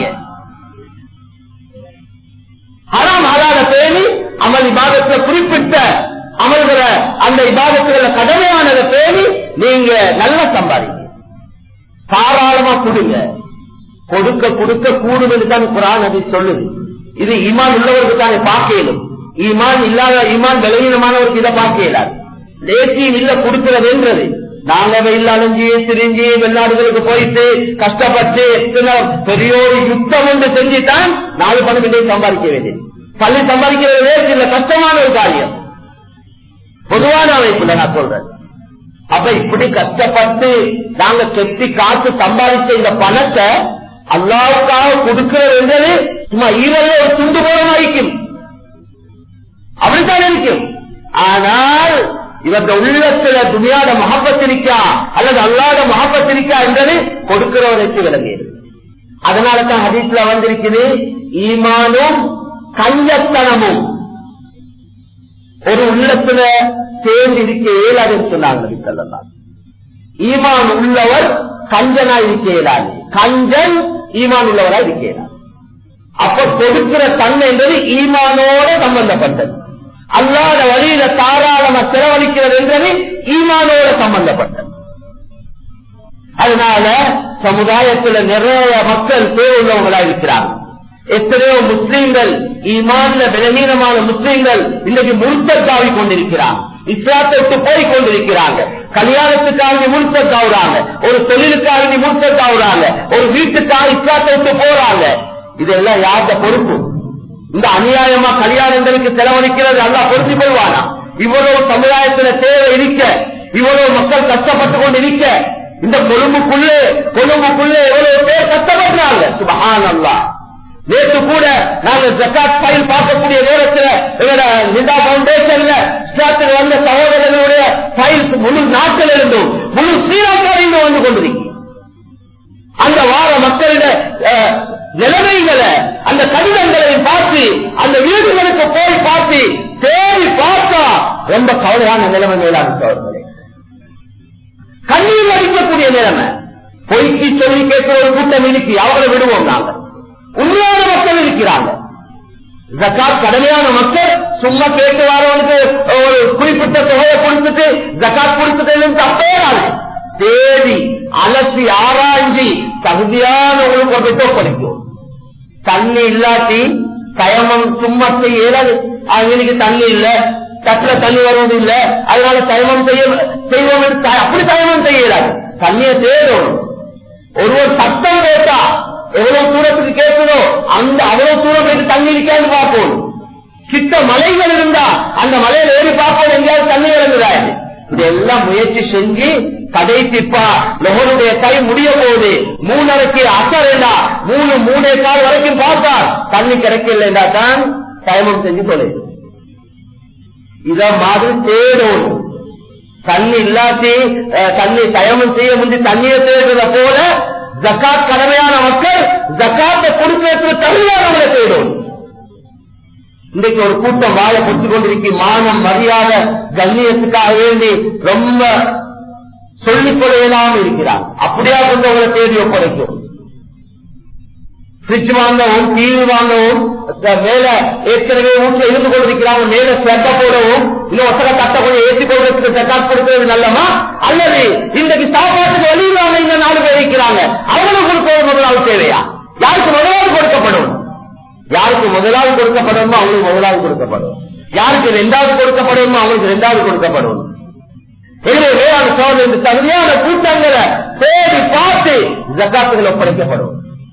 Speaker 1: ஹராம் ஹலால பேணி அமல் இபாதத்துல குறிப்பிட்ட அமல்களை அந்த இபாதத்துல கடமையானதை பேணி நீங்க நல்லா சம்பாதிங்க தாராளமா கொடுங்க கொடுக்க கொடுக்க கூடும் என்று தான் குரான் அது சொல்லுது இது ஈமான் உள்ளவருக்கு தானே பார்க்கலும் ஈமான் இல்லாத ஈமான் பலவீனமானவருக்கு இதை பார்க்க இயலாது லேசியும் இல்ல கொடுக்கிறதுன்றது நாங்க வெயில் அலைஞ்சி திரிஞ்சு வெளிநாடுகளுக்கு போயிட்டு கஷ்டப்பட்டு எத்தனை பெரிய ஒரு யுத்தம் ஒன்று செஞ்சுதான் நாலு பணம் இதை சம்பாதிக்க வேண்டியது பள்ளி சம்பாதிக்கிறது லேசு இல்ல கஷ்டமான ஒரு காரியம் பொதுவான அமைப்புல நான் சொல்றேன் அப்ப இப்படி கஷ்டப்பட்டு நாங்க கெட்டி காத்து சம்பாதிச்ச இந்த பணத்தை அல்லாவுக்காக கொடுக்கிறது சும்மா ஈரல்ல ஒரு துண்டு போல இருக்கும் அப்படித்தான் இருக்கும் ஆனால் இவங்க உள்ளத்துல துணியாட மகப்பத்திரிக்கா அல்லது அல்லாத மகப்பத்திரிக்கா என்றது கொடுக்கிறவருக்கு விளங்கியது அதனால தான் ஹதீஸ்ல வந்திருக்குது ஈமானும் கஞ்சத்தனமும் ஒரு உள்ளத்துல சேர்ந்து இருக்க இயலாதுன்னு சொன்னாங்க நபி ஸல்லல்லாஹு அலைஹி வஸல்லம். ஈமான் உள்ளவர் கஞ்சனா இருக்க இயலாது கஞ்சன் ஈமான் உள்ளவரா இருக்க இயலாது அப்ப கொடுக்கிற தன்மை என்பது ஈமானோட சம்பந்தப்பட்டது அல்லாத வழியில தாராளமா செலவழிக்கிறது என்றது ஈமானோட சம்பந்தப்பட்டது அதனால சமுதாயத்துல நிறைய மக்கள் தேவையுள்ளவங்களா இருக்கிறாங்க எத்தனையோ முஸ்லீம்கள் ஈமான்ல பலவீனமான முஸ்லீம்கள் இன்றைக்கு முழுத்தத்தாவி கொண்டிருக்கிறாங்க இஸ்லாத்தை விட்டு போய் கொண்டிருக்கிறாங்க கல்யாணத்துக்காக முழுத்தத்தாவுறாங்க ஒரு தொழிலுக்காக முழுத்தத்தாவுறாங்க ஒரு வீட்டுக்காக இஸ்லாத்தை விட்டு போறாங்க இதெல்லாம் யார்த பொறுப்பு இந்த அநியாயமா கல்யாணங்களுக்கு செலவழிக்கிறது நல்லா பொருத்தி கொள்வானா இவ்வளவு சமுதாயத்துல தேவை இருக்க இவ்வளவு மக்கள் கஷ்டப்பட்டு கொண்டு இருக்க இந்த கொழும்புக்குள்ளே கொழும்புக்குள்ளே எவ்வளவு பேர் கஷ்டப்படுறாங்க சுபஹான் அல்லா நேற்று கூட நாங்கள் ஜக்காத் ஃபைல் பார்க்கக்கூடிய நேரத்தில் எங்களோட நிதா பவுண்டேஷன்ல இஸ்லாத்தில் வந்த சகோதரர்களுடைய ஃபைல்ஸ் முழு நாட்டில் இருந்தும் முழு ஸ்ரீலங்காவிலும் வந்து கொண்டிருக்கு அந்த வார மக்கள் மக்களிட அஹ், நிலைமைகளை அந்த கடிதங்களை பார்த்து அந்த வீடுகளுக்கு போய் பார்த்து தேடி பார்த்தா ரொம்ப கவலையான நிலைமை மேலான சோழர்களே கண்ணீர் அடிக்கக்கூடிய நிலைமை பொய்க்கு சொல்லி கேட்கிற ஒரு கூட்டம் இருக்கு அவங்களை விடுவோம் நாங்க உண்மையான மக்கள் இருக்கிறாங்க ஜக்காத் கடமையான மக்கள் சும்மா கேட்டு வரவனுக்கு ஒரு குறிப்பிட்ட தொகையை கொடுத்துட்டு ஜக்காத் கொடுத்துட்டு தப்பேறாங்க தேடி அலசி ஆராய்ஞ்சி தகுதியானவங்களுக்கு ஒரு பெற்றோ படிக்கும் தண்ணி இல்லாட்டி தயமம் சும்மா செய்ய இயலாது அவங்களுக்கு தண்ணி இல்ல தட்டுல தண்ணி வருவது இல்ல அதனால தயமம் செய்ய செய்வோம் என்று த- அப்படி தயமம் செய்ய இயலாது தண்ணியை தேடும் ஒருவர் சத்தம் கேட்டா எவ்வளவு தூரத்துக்கு கேட்குதோ அந்த அவ்வளவு தூரம் போயிட்டு தண்ணி இருக்கான்னு பார்ப்போம் கிட்ட மலைகள் இருந்தா அந்த மலையில ஏறி பார்ப்போம் எங்கேயாவது தண்ணி இறங்குறாரு இதெல்லாம் முயற்சி செஞ்சு கடைசிப்பா லொகனுடைய கை முடிய போகுது மூணரைக்கு அசரேண்டா மூணு மூணே கால் வரைக்கும் பார்த்தா தண்ணி கிடைக்கலண்டா தான் தயமம் செஞ்சு தொலைது இத மாதிரி தேடும் தண்ணி இல்லாட்டி அஹ், தண்ணி தயமம் செய்ய முந்தி தண்ணியை தேடுறத போல ஜக்காத் கடமையான மக்கள் ஜக்காத்தை கொடுக்கிறதுக்கு தகுதியானவங்களை தேடும் இன்றைக்கு ஒரு கூட்டம் வாழ பொத்து கொண்டிருக்கு மானம் மரியாதை கண்ணியத்துக்காக வேண்டி ரொம்ப சொல்லிக் கொள்ளையிலாம இருக்கிறார் அப்படியா கொண்டவங்களை தேடி ஒப்படைக்கும் பிரிட்ஜ் வாங்கவும் டிவி வாங்கவும் அஹ் மேல ஏற்கனவே வீட்டுல இருந்து கொண்டிருக்கிறாங்க மேல ஸ்வெட்ட போடவும் இன்னும் ஒசர கட்ட கொஞ்சம் ஏற்றி கொள்றதுக்கு செட்டாப் கொடுக்கிறது நல்லமா அல்லது இன்றைக்கு சாப்பாட்டுக்கு வழி இல்லாம இந்த நாலு பேர் இருக்கிறாங்க அவங்களுக்கு கொடுக்க முதலாவது தேவையா யாருக்கு முதலாவது கொடுக்கப்படும் யாருக்கு முதலாவது கொடுக்கப்படுமோ அவங்களுக்கு முதலாவது கொடுக்கப்படும் யாருக்கு இரண்டாவது கொடுக்கப்படுமோ அவங்களுக்கு இரண்டாவது கொடுக்கப்படும் எனவே வேளாண் சோழர் இந்த தகுதியான கூட்டங்களை தேடி பார்த்து ஜக்காத்துகள் ஒப்படைக்கப்படும்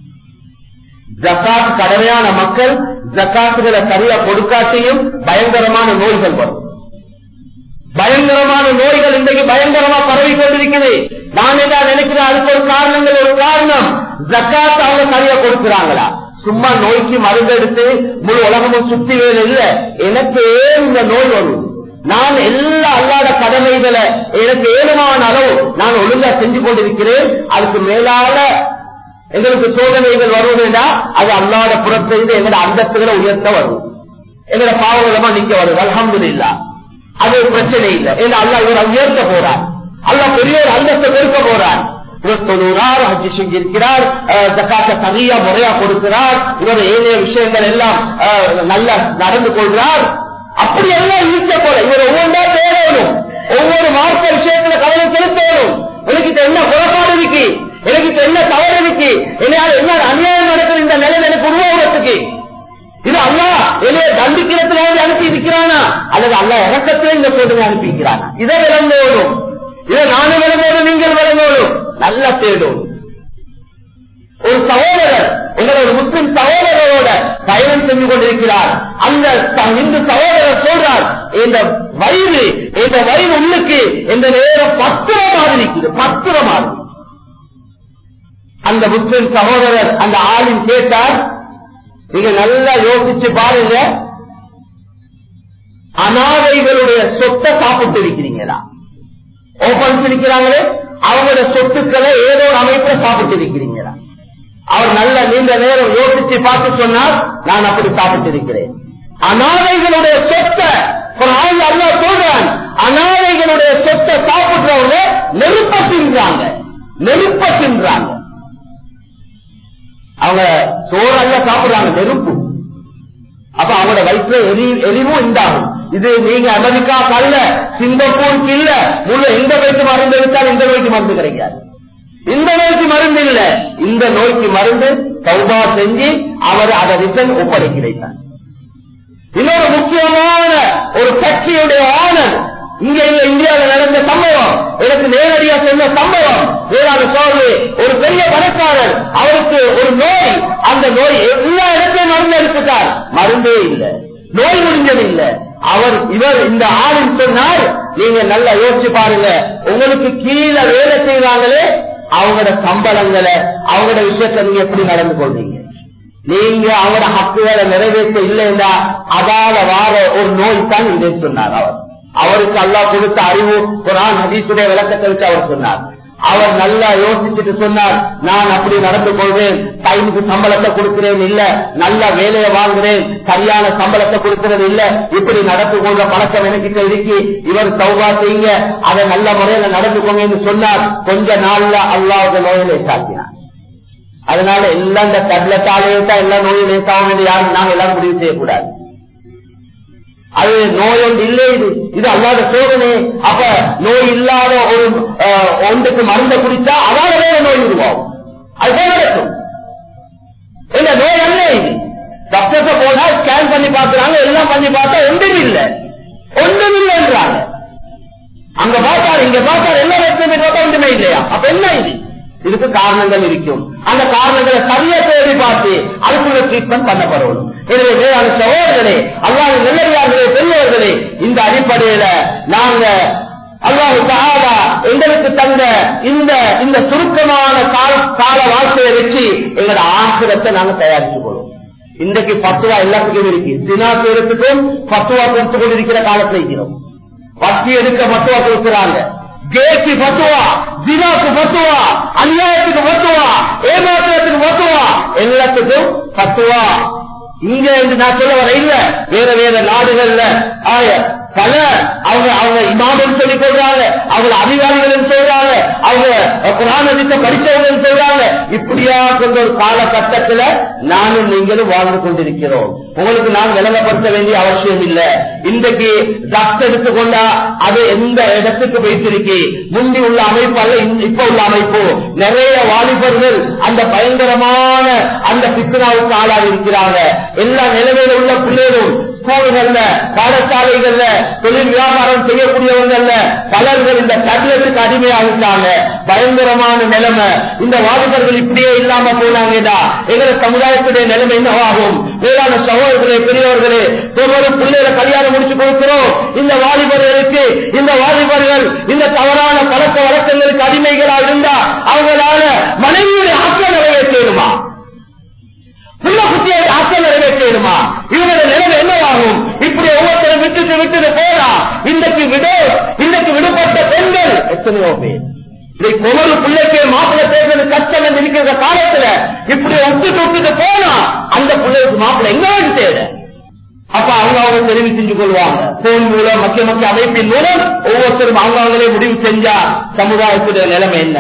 Speaker 1: ஜக்காத் கடமையான மக்கள் ஜக்காத்துகளை சரியா கொடுக்காட்டியும் பயங்கரமான நோய்கள் வரும் பயங்கரமான நோய்கள் இன்றைக்கு பயங்கரமா பரவி கொண்டிருக்குது நான் என்ன நினைக்கிறேன் அதுக்கு ஒரு காரணங்கள் ஒரு காரணம் ஜக்காத் அவங்க சரியா கொடுக்கிறாங்களா சும்மா நோய்க்கு மருந்து எடுத்து முழு உலகமும் சுத்தி வேலை இல்ல எனக்கு ஏன் இந்த நோய் வரும் நான் எல்லா அல்லாத கடமைகளை எனக்கு ஏழுமான அளவு நான் ஒழுங்கா செஞ்சு கொண்டிருக்கிறேன் அதுக்கு மேலால எங்களுக்கு சோதனைகள் வருவதுண்டா அது அல்லாத புறத்திலிருந்து எங்களோட அந்தஸ்துகளை உயர்த்த வரும் எங்களோட பாவங்களமா நீங்க வருது அலமது இல்லா அது ஒரு பிரச்சனை இல்லை ஏன்னா அல்லா இவர் உயர்த்த போறார் அல்லா பெரிய ஒரு அந்தஸ்தை கொடுக்க போறார் இவர் தொழுகிறார் ஹஜ்ஜி செஞ்சிருக்கிறார் அஹ், ஜக்காத்தை சரியா முறையா கொடுக்கிறார் இவர் ஏனைய விஷயங்கள் எல்லாம் அஹ், நல்லா நடந்து கொள்கிறார் அப்படி எல்லாம் இருக்க போல இவர் ஒவ்வொன்றா தேடணும் ஒவ்வொரு மார்க்க விஷயத்துல கவனம் செலுத்தணும் எனக்கு இப்ப என்ன குறைபாடு இருக்கு எனக்கு இப்ப என்ன தவறு இருக்கு என்னால என்ன அநியாயம் நடக்குது இந்த நிலையில எனக்கு உருவாகிறதுக்கு இது அல்லா என்னைய தண்டிக்கிறதுக்காக அனுப்பி இருக்கிறானா அல்லது அல்லா இறக்கத்திலே இந்த சோதனை அனுப்பி இருக்கிறானா இதை விளங்கோடும் இதை நானும் விளங்கோடும் நீங்கள் விளங்கோடும் நல்லா தேடும் ஒரு சகோதரர் எங்களோட ஒரு முஸ்லிம் சகோதரரோட பயணம் செஞ்சு கொண்டிருக்கிறார் அந்த ச- இந்து சகோதரர் சொல்றார் இந்த வயிறு இந்த வயிறு உள்ளுக்கு இந்த நேரம் பத்திரம் மாதிரி இருக்குது பத்திரம் மாதிரி அந்த முஸ்லிம் சகோதரர் அந்த ஆளின் கேட்டார் நீங்க நல்லா யோசிச்சு பாருங்க அனாதைகளுடைய சொத்தை சாப்பிட்டு இருக்கிறீங்களா ஓபன் இருக்கிறாங்களே அவங்களோட சொத்துக்களை ஏதோ ஒரு அமைப்புல சாப்பிட்டு இருக்கிறீங்களா அவர் நல்ல நீண்ட நேரம் யோசிச்சு பார்த்து சொன்னார் நான் அப்படி சாப்பிட்டு இருக்கிறேன் அனாதைகளுடைய சொத்தை குர்ஆன்ல அல்லாஹ் சொல்றான் அனாதைகளுடைய சொத்தை சாப்பிடுறவங்க நெருப்ப தின்றாங்க நெருப்ப தின்றாங்க அவங்க சோறு அல்ல சாப்பிடுறாங்க நெருப்பு அப்ப அவங்களோட வயிற்றுல எரி எரிவும் உண்டாகும் இது நீங்க அமெரிக்கா கல்ல சிங்கப்பூருக்கு இல்ல முழு எந்த நோய்க்கு மருந்து எடுத்தால் இந்த நோய்க்கு மருந்து கிடைக்காது இந்த நோய்க்கு மருந்து இல்ல இந்த நோய்க்கு மருந்து சௌபா செஞ்சு அவர் அதை ரிட்டன் ஒப்படைக்கிறார் இன்னொரு முக்கியமான ஒரு கட்சியுடைய ஆனர் இங்க இல்ல இந்தியாவில் நடந்த சம்பவம் எனக்கு நேரடியா சொன்ன சம்பவம் வேளாண் சோழு ஒரு பெரிய பணக்காரர் அவருக்கு ஒரு நோய் அந்த நோய் எல்லா இடத்தையும் மருந்து எடுத்துட்டார் மருந்தே இல்லை நோய் முடிஞ்சது இல்லை அவர் இவர் இந்த ஆளின் சொன்னார் நீங்க நல்லா யோசிச்சு பாருங்க உங்களுக்கு கீழே வேலை செய்வாங்களே அவங்களோட சம்பளங்களை அவங்களோட விஷயத்தை நீங்க எப்படி நடந்து கொள்வீங்க நீங்க அவங்களோட ஹக்குகளை நிறைவேற்ற இல்லைன்னா அதால வார ஒரு நோய் தான் இதுன்னு சொன்னார் அவர் அவருக்கு அல்லாஹ் கொடுத்த அறிவு குரான் ஹதீசுடைய விளக்கத்தை வச்சு அவர் சொன்னார் அவர் நல்லா யோசிச்சுட்டு சொன்னார் நான் அப்படி நடந்து கொள்வேன் டைமுக்கு சம்பளத்தை கொடுக்கிறேன் இல்ல நல்ல வேலையை வாங்குறேன் சரியான சம்பளத்தை கொடுக்கிறது இல்ல இப்படி நடந்து கொள்ற பழக்கம் எனக்கிட்ட இருக்கு இவர் சௌபா செய்யுங்க அதை நல்ல முறையில நடந்துக்கோங்க சொன்னார் கொஞ்ச நாள்ல அல்லாத நோயிலே சாத்தினார் அதனால எல்லாம் இந்த டப்லெட்டாலேயே தான் எல்லா நோயும் லேசாகும் என்று யாரும் நாங்க எல்லாரும் முடிவு செய்யக்கூடாது அது நோய் ஒன்று இல்லை இது இது அல்லாத சோதனை அப்ப நோய் இல்லாத ஒரு அஹ், ஒன்றுக்கு மருந்தை குடிச்சா அதால வேற நோய் உருவாகும் அது போல இருக்கும் இல்ல நோய் அல்ல இது டாக்டர்ஸ் போனா ஸ்கேன் பண்ணி பாக்குறாங்க எல்லாம் பண்ணி பார்த்தா ஒன்றும் இல்லை ஒன்றும் இல்லைன்றாங்க அங்க பார்த்தாரு இங்க பார்த்தாரு எல்லா இடத்துலயுமே பார்த்தா ஒன்றுமே இல்லையா அப்ப என்ன இது இதுக்கு காரணங்கள் இருக்கும் அந்த காரணங்களை சரியா தேடி பார்த்து அதுக்குள்ள ட்ரீட்மெண்ட் பண்ணப்படணும் எனவே வேளாண் சகோதரர்களே அல்லாத நல்லடியார்களே பெரியவர்களே இந்த அடிப்படையில நாங்க அல்லாஹு தஆலா எங்களுக்கு தந்த இந்த இந்த சுருக்கமான கால கால வாழ்க்கையை வச்சு எங்களோட ஆசிரத்தை நாங்க தயாரித்துக் கொள்வோம் இன்றைக்கு பத்துவா எல்லாத்துக்கும் இருக்கு தினா பேருக்கும் பத்துவா கொடுத்து கொண்டிருக்கிற காலத்துல இருக்கிறோம் பத்தி எடுக்க பத்துவா கொடுக்கிறாங்க கேக்கு பத்துவா தினாக்கு பத்துவா அநியாயத்துக்கு பத்துவா ஏமாற்றத்துக்கு பத்துவா எல்லாத்துக்கும் பத்துவா இங்க இருந்து நான் சொல்ல வர இல்ல வேற வேற நாடுகள்ல ஆய பல அவங்க அவங்க இமாமன் சொல்லி சொல்றாங்க அவங்க அதிகாரிகள் சொல்றாங்க அவங்க புராணத்தை படித்தவர்கள் சொல்றாங்க இப்படியா கொண்ட ஒரு காலகட்டத்துல நானும் நீங்களும் வாழ்ந்து கொண்டிருக்கிறோம் உங்களுக்கு நான் விளங்கப்படுத்த வேண்டிய அவசியம் இல்ல இன்றைக்கு ட்ரக்ஸ் எடுத்துக்கொண்டா அது எந்த இடத்துக்கு வைத்திருக்கு முந்தி உள்ள அமைப்பு அல்ல இந்த- இப்ப உள்ள அமைப்பு நிறைய வாலிபர்கள் அந்த பயங்கரமான அந்த பித்தனாவுக்கு ஆளாக இருக்கிறாங்க எல்லா நிலைமையில உள்ள பிள்ளைகளும் ஸ்கூல்கள்ல பாடசாலைகள்ல தொழில் வியாபாரம் செய்யக்கூடியவங்கல்ல பலர்கள் இந்த டேப்லெட்டுக்கு அடிமையாகிட்டாங்க பயங்கரமான நிலைமை இந்த வாலிபர்கள் இப்படியே இல்லாம போனாங்கடா எங்க சமுதாயத்துடைய நிலைமை என்னவாகும் வேளாண் சகோதரர்களே பெரியவர்களே ஒவ்வொரு பிள்ளைகளை கல்யாணம் முடிச்சு கொடுக்கிறோம் இந்த வாலிபர்களுக்கு இந்த வாலிபர்கள் இந்த தவறான பழக்க வழக்கங்களுக்கு அடிமைகளா இருந்தா அவங்களால மனைவியுடைய ஆற்றல் நிறைவேற்றணுமா புள்ள குட்டியை ஆற்றல் நிறைவேற்றணுமா இவருடைய நிலைமை என்னவாகும் இப்படி ஒவ்வொருத்தரும் விட்டுட்டு விட்டுட்டு போறா இன்றைக்கு விடு இன்றைக்கு விடுபட்ட பெண்கள் எத்தனையோ பேர் இதை ஒவ்வொரு பிள்ளைக்கு மாப்பிள்ளை தேர்தல் கஷ்டம் என்று இருக்கிற காலத்துல இப்படி விட்டுட்டு விட்டுட்டு போனா அந்த பிள்ளைக்கு மாப்பிள்ளை எங்க வந்து தேட அப்ப அவங்க அவங்க தெரிவு செஞ்சு கொள்வாங்க போன் மூலம் மக்கிய மக்கிய அமைப்பின் மூலம் ஒவ்வொருத்தரும் அவங்க அவங்களே முடிவு செஞ்சா சமுதாயத்துடைய நிலைமை என்ன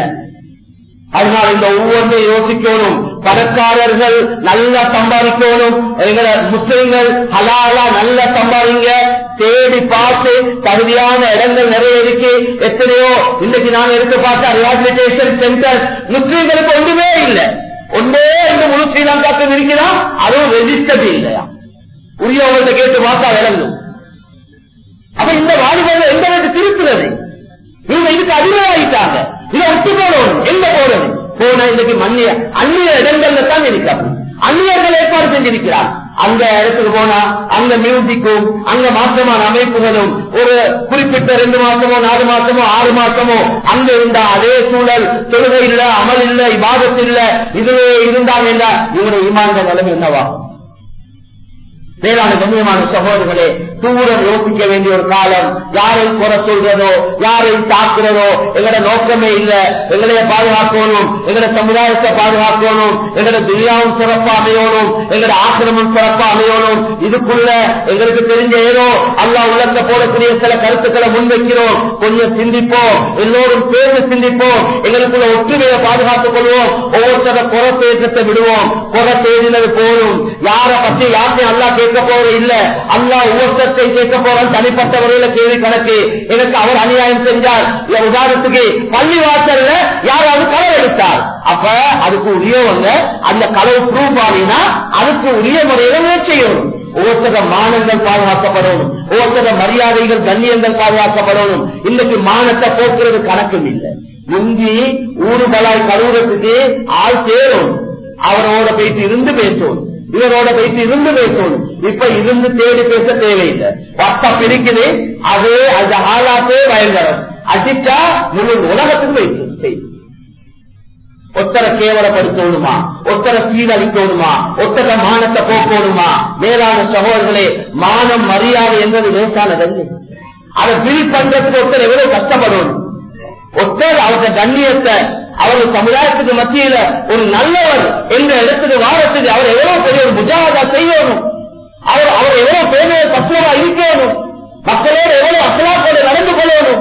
Speaker 1: அதனால இந்த ஒவ்வொன்றையும் யோசிக்கணும் பணக்காரர்கள் நல்லா சம்பாதிக்கணும் எங்களை முஸ்லிம்கள் ஹலாலா நல்லா சம்பாதிங்க தேடி பார்த்து தகுதியான இடங்கள் நிறைய இருக்கு எத்தனையோ இன்னைக்கு நாங்க எடுத்து பார்த்தா ரிஹாபிலிட்டேஷன் சென்டர் முஸ்லிம்களுக்கு ஒன்றுமே இல்லை ஒன்றே இந்த முழு ஸ்ரீலங்காக்கு இருக்கிறான் அதுவும் ரெஜிஸ்டர்டு இல்லையா உரியவங்கள்ட்ட கேட்டு பார்த்தா விளங்கும் அப்ப இந்த வாலிபர்கள் எந்த அளவுக்கு திருத்துறது இவங்க இதுக்கு அடிமையாயிட்டாங்க இதை ஒத்து போடணும் எங்க போறது போன இன்னைக்கு மன்னிய அந்நிய இடங்கள்ல தான் இருக்காங்க அந்நியர்கள் ஏற்பாடு செஞ்சிருக்கிறார் அந்த இடத்துக்கு போனா அங்க மியூசிக்கும் அங்க மாற்றமான அமைப்புகளும் ஒரு குறிப்பிட்ட ரெண்டு மாசமோ நாலு மாசமோ ஆறு மாசமோ அங்க இருந்தா அதே சூழல் தொழுகை இல்ல அமல் இல்ல இபாதத் இல்ல இதுவே இருந்தாங்க இவருடைய இமாந்த நிலைமை என்னவாகும் மேலான கண்ணியமான சகோதரர்களே தூரம் யோசிக்க வேண்டிய ஒரு காலம் யாரை குறை சொல்றதோ யாரை தாக்குறதோ எங்களோட நோக்கமே இல்ல எங்களைய பாதுகாக்கணும் எங்களோட சமுதாயத்தை பாதுகாக்கணும் எங்களோட துரியாவும் சிறப்பா அமையணும் எங்களோட ஆசிரமம் சிறப்பா அமையணும் இதுக்குள்ள எங்களுக்கு தெரிஞ்ச ஏதோ அல்லா உள்ளத்த போடக்கூடிய சில கருத்துக்களை முன்வைக்கிறோம் கொஞ்சம் சிந்திப்போம் எல்லோரும் சேர்ந்து சிந்திப்போம் எங்களுக்குள்ள ஒற்றுமையை பாதுகாத்துக் கொள்வோம் ஒவ்வொருத்தர குறை தேற்றத்தை விடுவோம் குறை தேடினது போதும் யார பத்தி யாருமே அல்லா கேட்க போறது இல்ல அல்லா ஒவ்வொருத்தத்தை கேட்க போறான் தனிப்பட்ட முறையில கேள்வி கணக்கு எனக்கு அவர் அநியாயம் செஞ்சார் இல்ல உதாரணத்துக்கு பள்ளி வாசல்ல யாராவது களவு எடுத்தார் அப்ப அதுக்கு உரியவங்க அந்த களவு ப்ரூவ் ஆகினா அதுக்கு உரிய முறையில முயற்சி செய்யணும் ஒவ்வொருத்தர மானங்கள் பாதுகாக்கப்படணும் ஒவ்வொருத்தர மரியாதைகள் கண்ணியங்கள் பாதுகாக்கப்படணும் இன்னைக்கு மானத்தை போக்குறது கணக்கும் இல்லை முந்தி ஊரு பலாய் கழுவுறதுக்கு ஆள் சேரும் அவரோட போயிட்டு இருந்து பேசணும் இவரோட போயிட்டு இருந்து பேசணும் இப்ப இருந்து தேடி பேச தேவையில்லை பத்த பிரிக்குது அதே அந்த ஆளாத்தே பயங்கரம் அடிச்சா முழு உலகத்துக்கு வைக்கும் செய்யும் ஒத்தர கேவலப்படுத்தணுமா ஒத்தர சீரழிக்கணுமா ஒத்தர மானத்தை போக்கணுமா மேலான சகோதரர்களே மானம் மரியாதை என்பது லேசானதல்ல அதை பில் பண்றதுக்கு ஒருத்தர் எவ்வளவு கஷ்டப்படணும் ஒருத்தர் அவருடைய கண்ணியத்தை அவர் சமுதாயத்துக்கு மத்தியில ஒரு நல்லவர் என்ற இடத்துக்கு வாரத்துக்கு அவர் எவ்வளவு பெரிய ஒரு முஜாவதா செய்யணும் அவர் அவர் எவ்வளவு பெரிய தத்துவமா இருக்கணும் மக்களோடு எவ்வளவு அசலாக்கோடு நடந்து கொள்ளணும்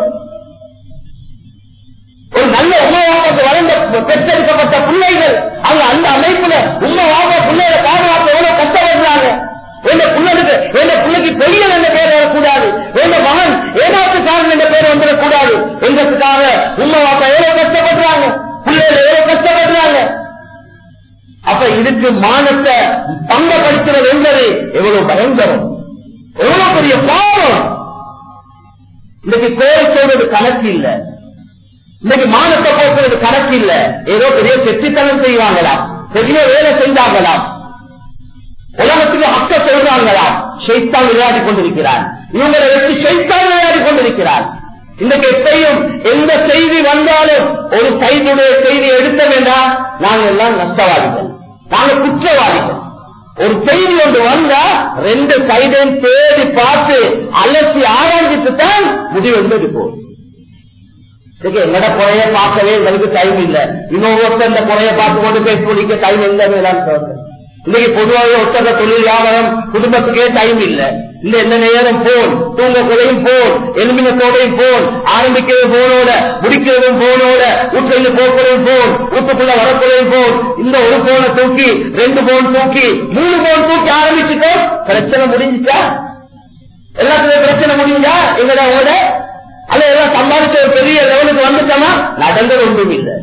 Speaker 1: ஒரு நல்ல உண்மையாக வளர்ந்த பெற்றெடுக்கப்பட்ட பிள்ளைகள் அங்க அந்த அமைப்புல உண்மையாக பிள்ளைகளை பாதுகாக்க எவ்வளவு கஷ்டப்படுறாங்க எந்த பிள்ளைக்கு எந்த பிள்ளைக்கு பெரியல் என்ற பேர் வரக்கூடாது எந்த மகன் ஏமாத்துக்காரன் என்ற பேர் வந்துடக்கூடாது என்றதுக்காக உண்மைவாக்க எவ்வளவு கஷ்டப்படுறாங்க பிள்ளைகள் எவ்வளவு கஷ்டப்படுறாங்க அப்ப இதுக்கு மானத்தை பங்கப்படுத்துறது என்பது எவ்வளவு பயங்கரம் எவ்வளவு பெரிய பாவம் இன்னைக்கு கோயில் சொல்றது கணக்கு இல்லை இன்னைக்கு மானத்தை போக்குறது கணக்கு இல்ல ஏதோ பெரிய செட்டித்தனம் செய்வாங்களாம் பெரிய வேலை செஞ்சாங்களாம் உலகத்துக்கு அக்க சொல்றாங்களாம் ஷைத்தான் விளையாடி கொண்டிருக்கிறான் இவங்களை வச்சு ஷைத்தான் விளையாடி கொண்டிருக்கிறான் இன்னைக்கு எப்பையும் எந்த செய்தி வந்தாலும் ஒரு சைடுடைய செய்தி எடுத்த வேண்டாம் நாங்க எல்லாம் நஷ்டவாதிகள் நாங்க குற்றவாதிகள் ஒரு செய்தி ஒன்று வந்தா ரெண்டு சைடையும் தேடி பார்த்து அலசி ஆராய்ச்சிட்டு தான் முடிவு என்பது போகும் என்னோட குறைய பார்க்கவே எங்களுக்கு டைம் இல்ல இன்னொருத்தர் இந்த குறைய பார்த்து கொண்டு போய் குடிக்க டைம் இல்லைன்னு சொல்றேன் இன்னைக்கு பொதுவாக ஒத்தர தொழில் வியாபாரம் குடும்பத்துக்கே டைம் இல்ல இந்த எந்த நேரம் போன் தூங்க குறையும் போன் எலுமினத்தோடையும் போன் ஆரம்பிக்கிறது போனோட முடிக்கிறதும் போனோட வீட்டுல போக்குறதும் போன் வீட்டுக்குள்ள வரக்குறையும் போன் இந்த ஒரு போனை தூக்கி ரெண்டு போன் தூக்கி மூணு போன் தூக்கி ஆரம்பிச்சுட்டோம் பிரச்சனை முடிஞ்சுச்சா எல்லாத்துலயும் பிரச்சனை முடிஞ்சா எங்கட ஓட அல்ல எல்லாம் சம்பாதிச்ச ஒரு பெரிய லெவலுக்கு வந்துட்டோமா நடந்தது ஒன்றும் இல்லை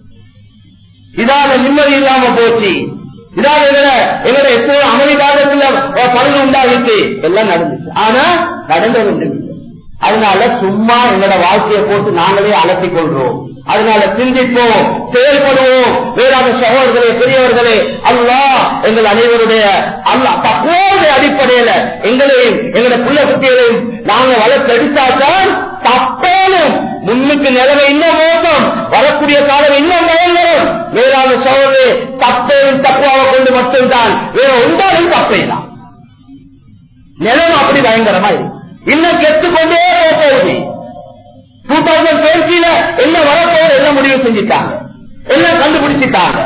Speaker 1: இதால நிம்மதி இல்லாம போச்சு இதால எங்கட எங்கட எத்தனை அமெரிக்காலத்துல பலன் உண்டாகிட்டு எல்லாம் நடந்துச்சு ஆனா நடந்தது ஒன்றும் இல்லை அதனால சும்மா எங்கட வாழ்க்கையை போட்டு நாங்களே அலட்டிக் கொள்றோம் அதனால சிந்திப்போம் செயல்படுவோம் வேறாத சகோதரர்களே பெரியவர்களே அல்லா எங்கள் அனைவருடைய அல்லா தப்போடைய அடிப்படையில எங்களையும் எங்களோட புள்ள குட்டிகளையும் நாங்க வளர்த்தெடுத்தாத்தான் தப்பாலும் முன்னுக்கு நிலைமை இன்னும் மோசம் வரக்கூடிய காலம் இன்னும் பயங்கரம் வேறாத சகோதரே தப்பையும் தப்பாவை கொண்டு மட்டும்தான் வேற உண்டாலும் தப்பே தான் நிலைமை அப்படி பயங்கரமா இருக்கு இன்னும் கெட்டுக்கொண்டே போகுது டூ தௌசண்ட் டுவெண்ட்டில என்ன வரப்போது எல்லாம் முடிவு செஞ்சுட்டாங்க எல்லாம் கண்டுபிடிச்சிட்டாங்க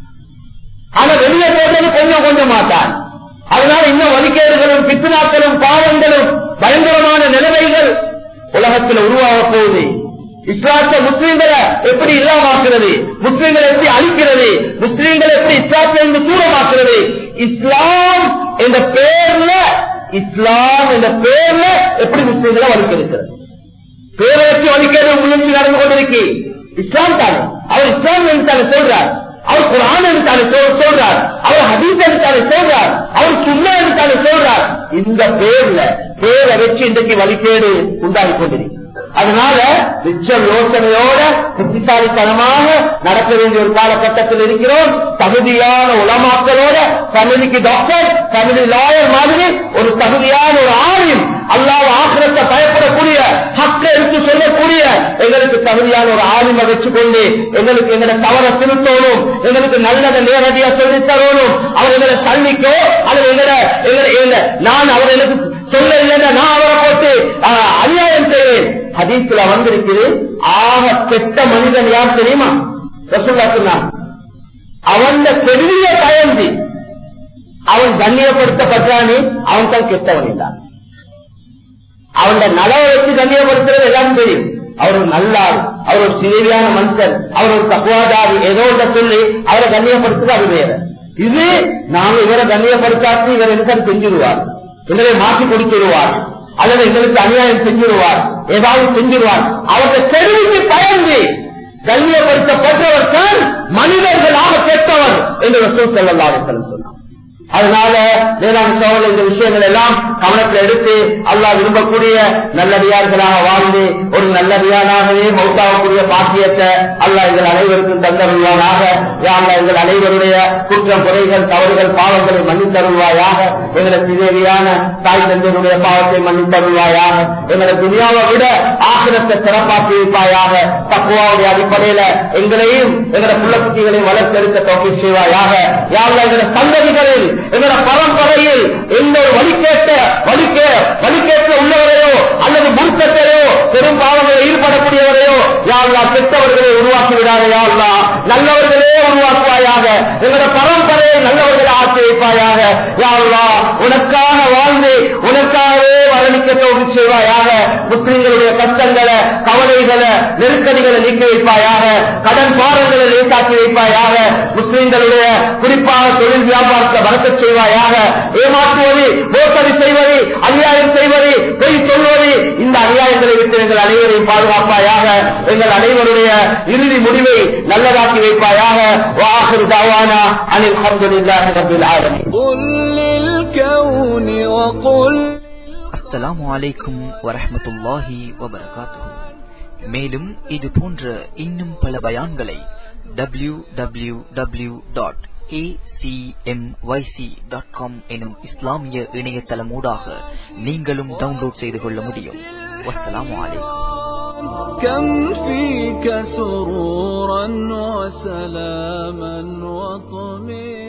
Speaker 1: ஆனா வெளியே போட்டது கொஞ்சம் கொஞ்சம் மாட்டான் அதனால இன்னும் வலிக்கேடுகளும் பித்துனாக்களும் பாவங்களும் பயங்கரமான நிலைமைகள் உலகத்தில் உருவாக போகுது இஸ்லாத்த முஸ்லீம்களை எப்படி இல்லாமாக்குறது முஸ்லீம்களை எப்படி அழிக்கிறது முஸ்லீம்களை எப்படி இஸ்லாத்திலிருந்து தூரமாக்குறது இஸ்லாம் என்ற பேர்ல இஸ்லாம் என்ற பேர்ல எப்படி முஸ்லீம்களை வலிக்கிறது பேரை வச்சு வலிக்கிறது முயற்சி நடந்து கொண்டிருக்கு இஸ்லாம் தானே அவர் இஸ்லாம் தானே சொல்றார் அவர் குரான் எடுத்தாலே சொல்றார் அவர் ஹதீஸ் எடுத்தாலே சொல்றார் அவர் சுண்ணா எடுத்தாலே சொல்றார் இந்த பேர்ல பேரை வச்சு இன்றைக்கு வழிகேடு உண்டாகி கொண்டிருக்கு அதனால நிச்ச யோசனையோட புத்திசாலித்தனமாக நடக்க வேண்டிய ஒரு காலகட்டத்தில் இருக்கிறோம் தகுதியான உலமாக்களோட ஃபேமிலிக்கு டாக்டர் ஃபேமிலி லாயர் மாதிரி ஒரு தகுதியான ஒரு ஆணையம் அல்லாத ஆக்கிரத்தை பயப்படக்கூடிய ஹக்க எடுத்து சொல்லக்கூடிய எங்களுக்கு தகுதியான ஒரு ஆளுமை வச்சுக்கொண்டு எங்களுக்கு எங்களை தவற திருத்தணும் எங்களுக்கு நல்லதை நேரடியா சொல்லித் தரணும் அவர் எங்களை தள்ளிக்கோ அல்லது எங்களை எங்களை நான் அவர் எனக்கு சொல்ல இல்லைன்னா நான் அவரை போட்டு அநியாயம் செய்வேன் ஹதீஸ்ல வந்திருக்குது ஆக கெட்ட மனிதன் யார் தெரியுமா ரசுல்லா சொன்னான் அவன் பெரிய பயந்து அவன் கண்ணியப்படுத்தப்பட்டானே அவன் தான் கெட்டவன் தான் அவனோட நலவை வச்சு கண்ணியப்படுத்துறது எல்லாரும் தெரியும் அவர் ஒரு நல்லாள் அவர் ஒரு சிறியான மனுஷன் அவர் ஒரு தப்புவாதாரி ஏதோ ஒன்றை சொல்லி அவரை கண்ணியப்படுத்துறது அது வேற இது நாங்க இவரை கண்ணியப்படுத்தாச்சு இவர் எனக்கு செஞ்சிருவார் எங்களை மாற்றி கொடுத்துருவார் அல்லது எங்களுக்கு அநியாயம் செஞ்சிருவார் ஏதாவது செஞ்சிருவார் அவருடைய தெருவுக்கு பயந்து கண்ணியப்படுத்தப்பட்டவர் தான் மனிதர்களாக கேட்டவர் என்று ரசூல் செல்லல்லாரு சொன்னார் அதனால வேளாண் சோழ இந்த விஷயங்கள் எல்லாம் கவனத்தில் எடுத்து அல்லாஹ் விரும்பக்கூடிய நல்லடியார்களாக வாழ்ந்து ஒரு நல்லடியானாகவே மௌத்தாகக்கூடிய பாக்கியத்தை அல்லாஹ் எங்கள் அனைவருக்கும் தந்தருள்வானாக யாழ்லா எங்கள் அனைவருடைய குற்றம் குறைகள் தவறுகள் பாவங்களை மன்னித்தருள்வாயாக எங்களுக்கு தேவையான தாய் தந்தையுடைய பாவத்தை மன்னித்தருள்வாயாக எங்களை துணியாவை விட ஆசிரத்தை சிறப்பாக்கி வைப்பாயாக தக்குவாவுடைய அடிப்படையில எங்களையும் எங்களை புள்ள குட்டிகளையும் வளர்த்தெடுக்க தொகை செய்வாயாக யாழ்லா எங்களை சந்ததிகளில் எங்களோட பரம்பரையில் எந்த ஒரு வழிகேட்ட வழிகே வழிகேற்ற உள்ளவரையோ அல்லது முழுக்கத்தையோ பெரும் பாவங்களில் ஈடுபடக்கூடியவரையோ யா அல்லா கெட்டவர்களை உருவாக்கி விடாதே யா அல்லா நல்லவர்களே உருவாக்குவாயாக எங்களோட பரம்பரையை நல்லவர்களை ஆக்கி வைப்பாயாக யா அல்லா உனக்காக வாழ்ந்து உனக்காகவே மரணிக்க தோல்வி செய்வாயாக முஸ்லிம்களுடைய கஷ்டங்களை கவலைகளை நெருக்கடிகளை நீக்கி வைப்பாயாக கடன் பாரங்களை லேசாக்கி வைப்பாயாக முஸ்லிம்களுடைய குறிப்பாக தொழில் வியாபாரத்தை வளர்க்கச் செய்வாயாக ஏமாற்றுவது மோசடி செய்வது அநியாயம் செய்வது பொய் சொல்வது இந்த அநியாயங்களை விட்டு எங்கள் அனைவரையும் பாதுகாப்பாயாக எங்கள் அனைவருடைய இறுதி முடிவை நல்லதாக்கி வைப்பாயாக வாஹிரு தாவானா அனில் அல்ஹம்துலில்லாஹி ரப்பில் ஆலமீன்
Speaker 2: قل للكون وقل
Speaker 3: அஸ்ஸலாமு அலைக்கும் வரஹ்மத்துல்லாஹி வபரகாத்துஹு மேலும் இது போன்ற இன்னும் பல பயான்களை W W W dot dot com எனும் இஸ்லாமிய இணையதளமூடாக நீங்களும் டவுன்லோட் செய்து கொள்ள முடியும் வஸ்ஸலாமு அலைக்கும்
Speaker 2: كم فيك سرورا وسلاما وطمئنا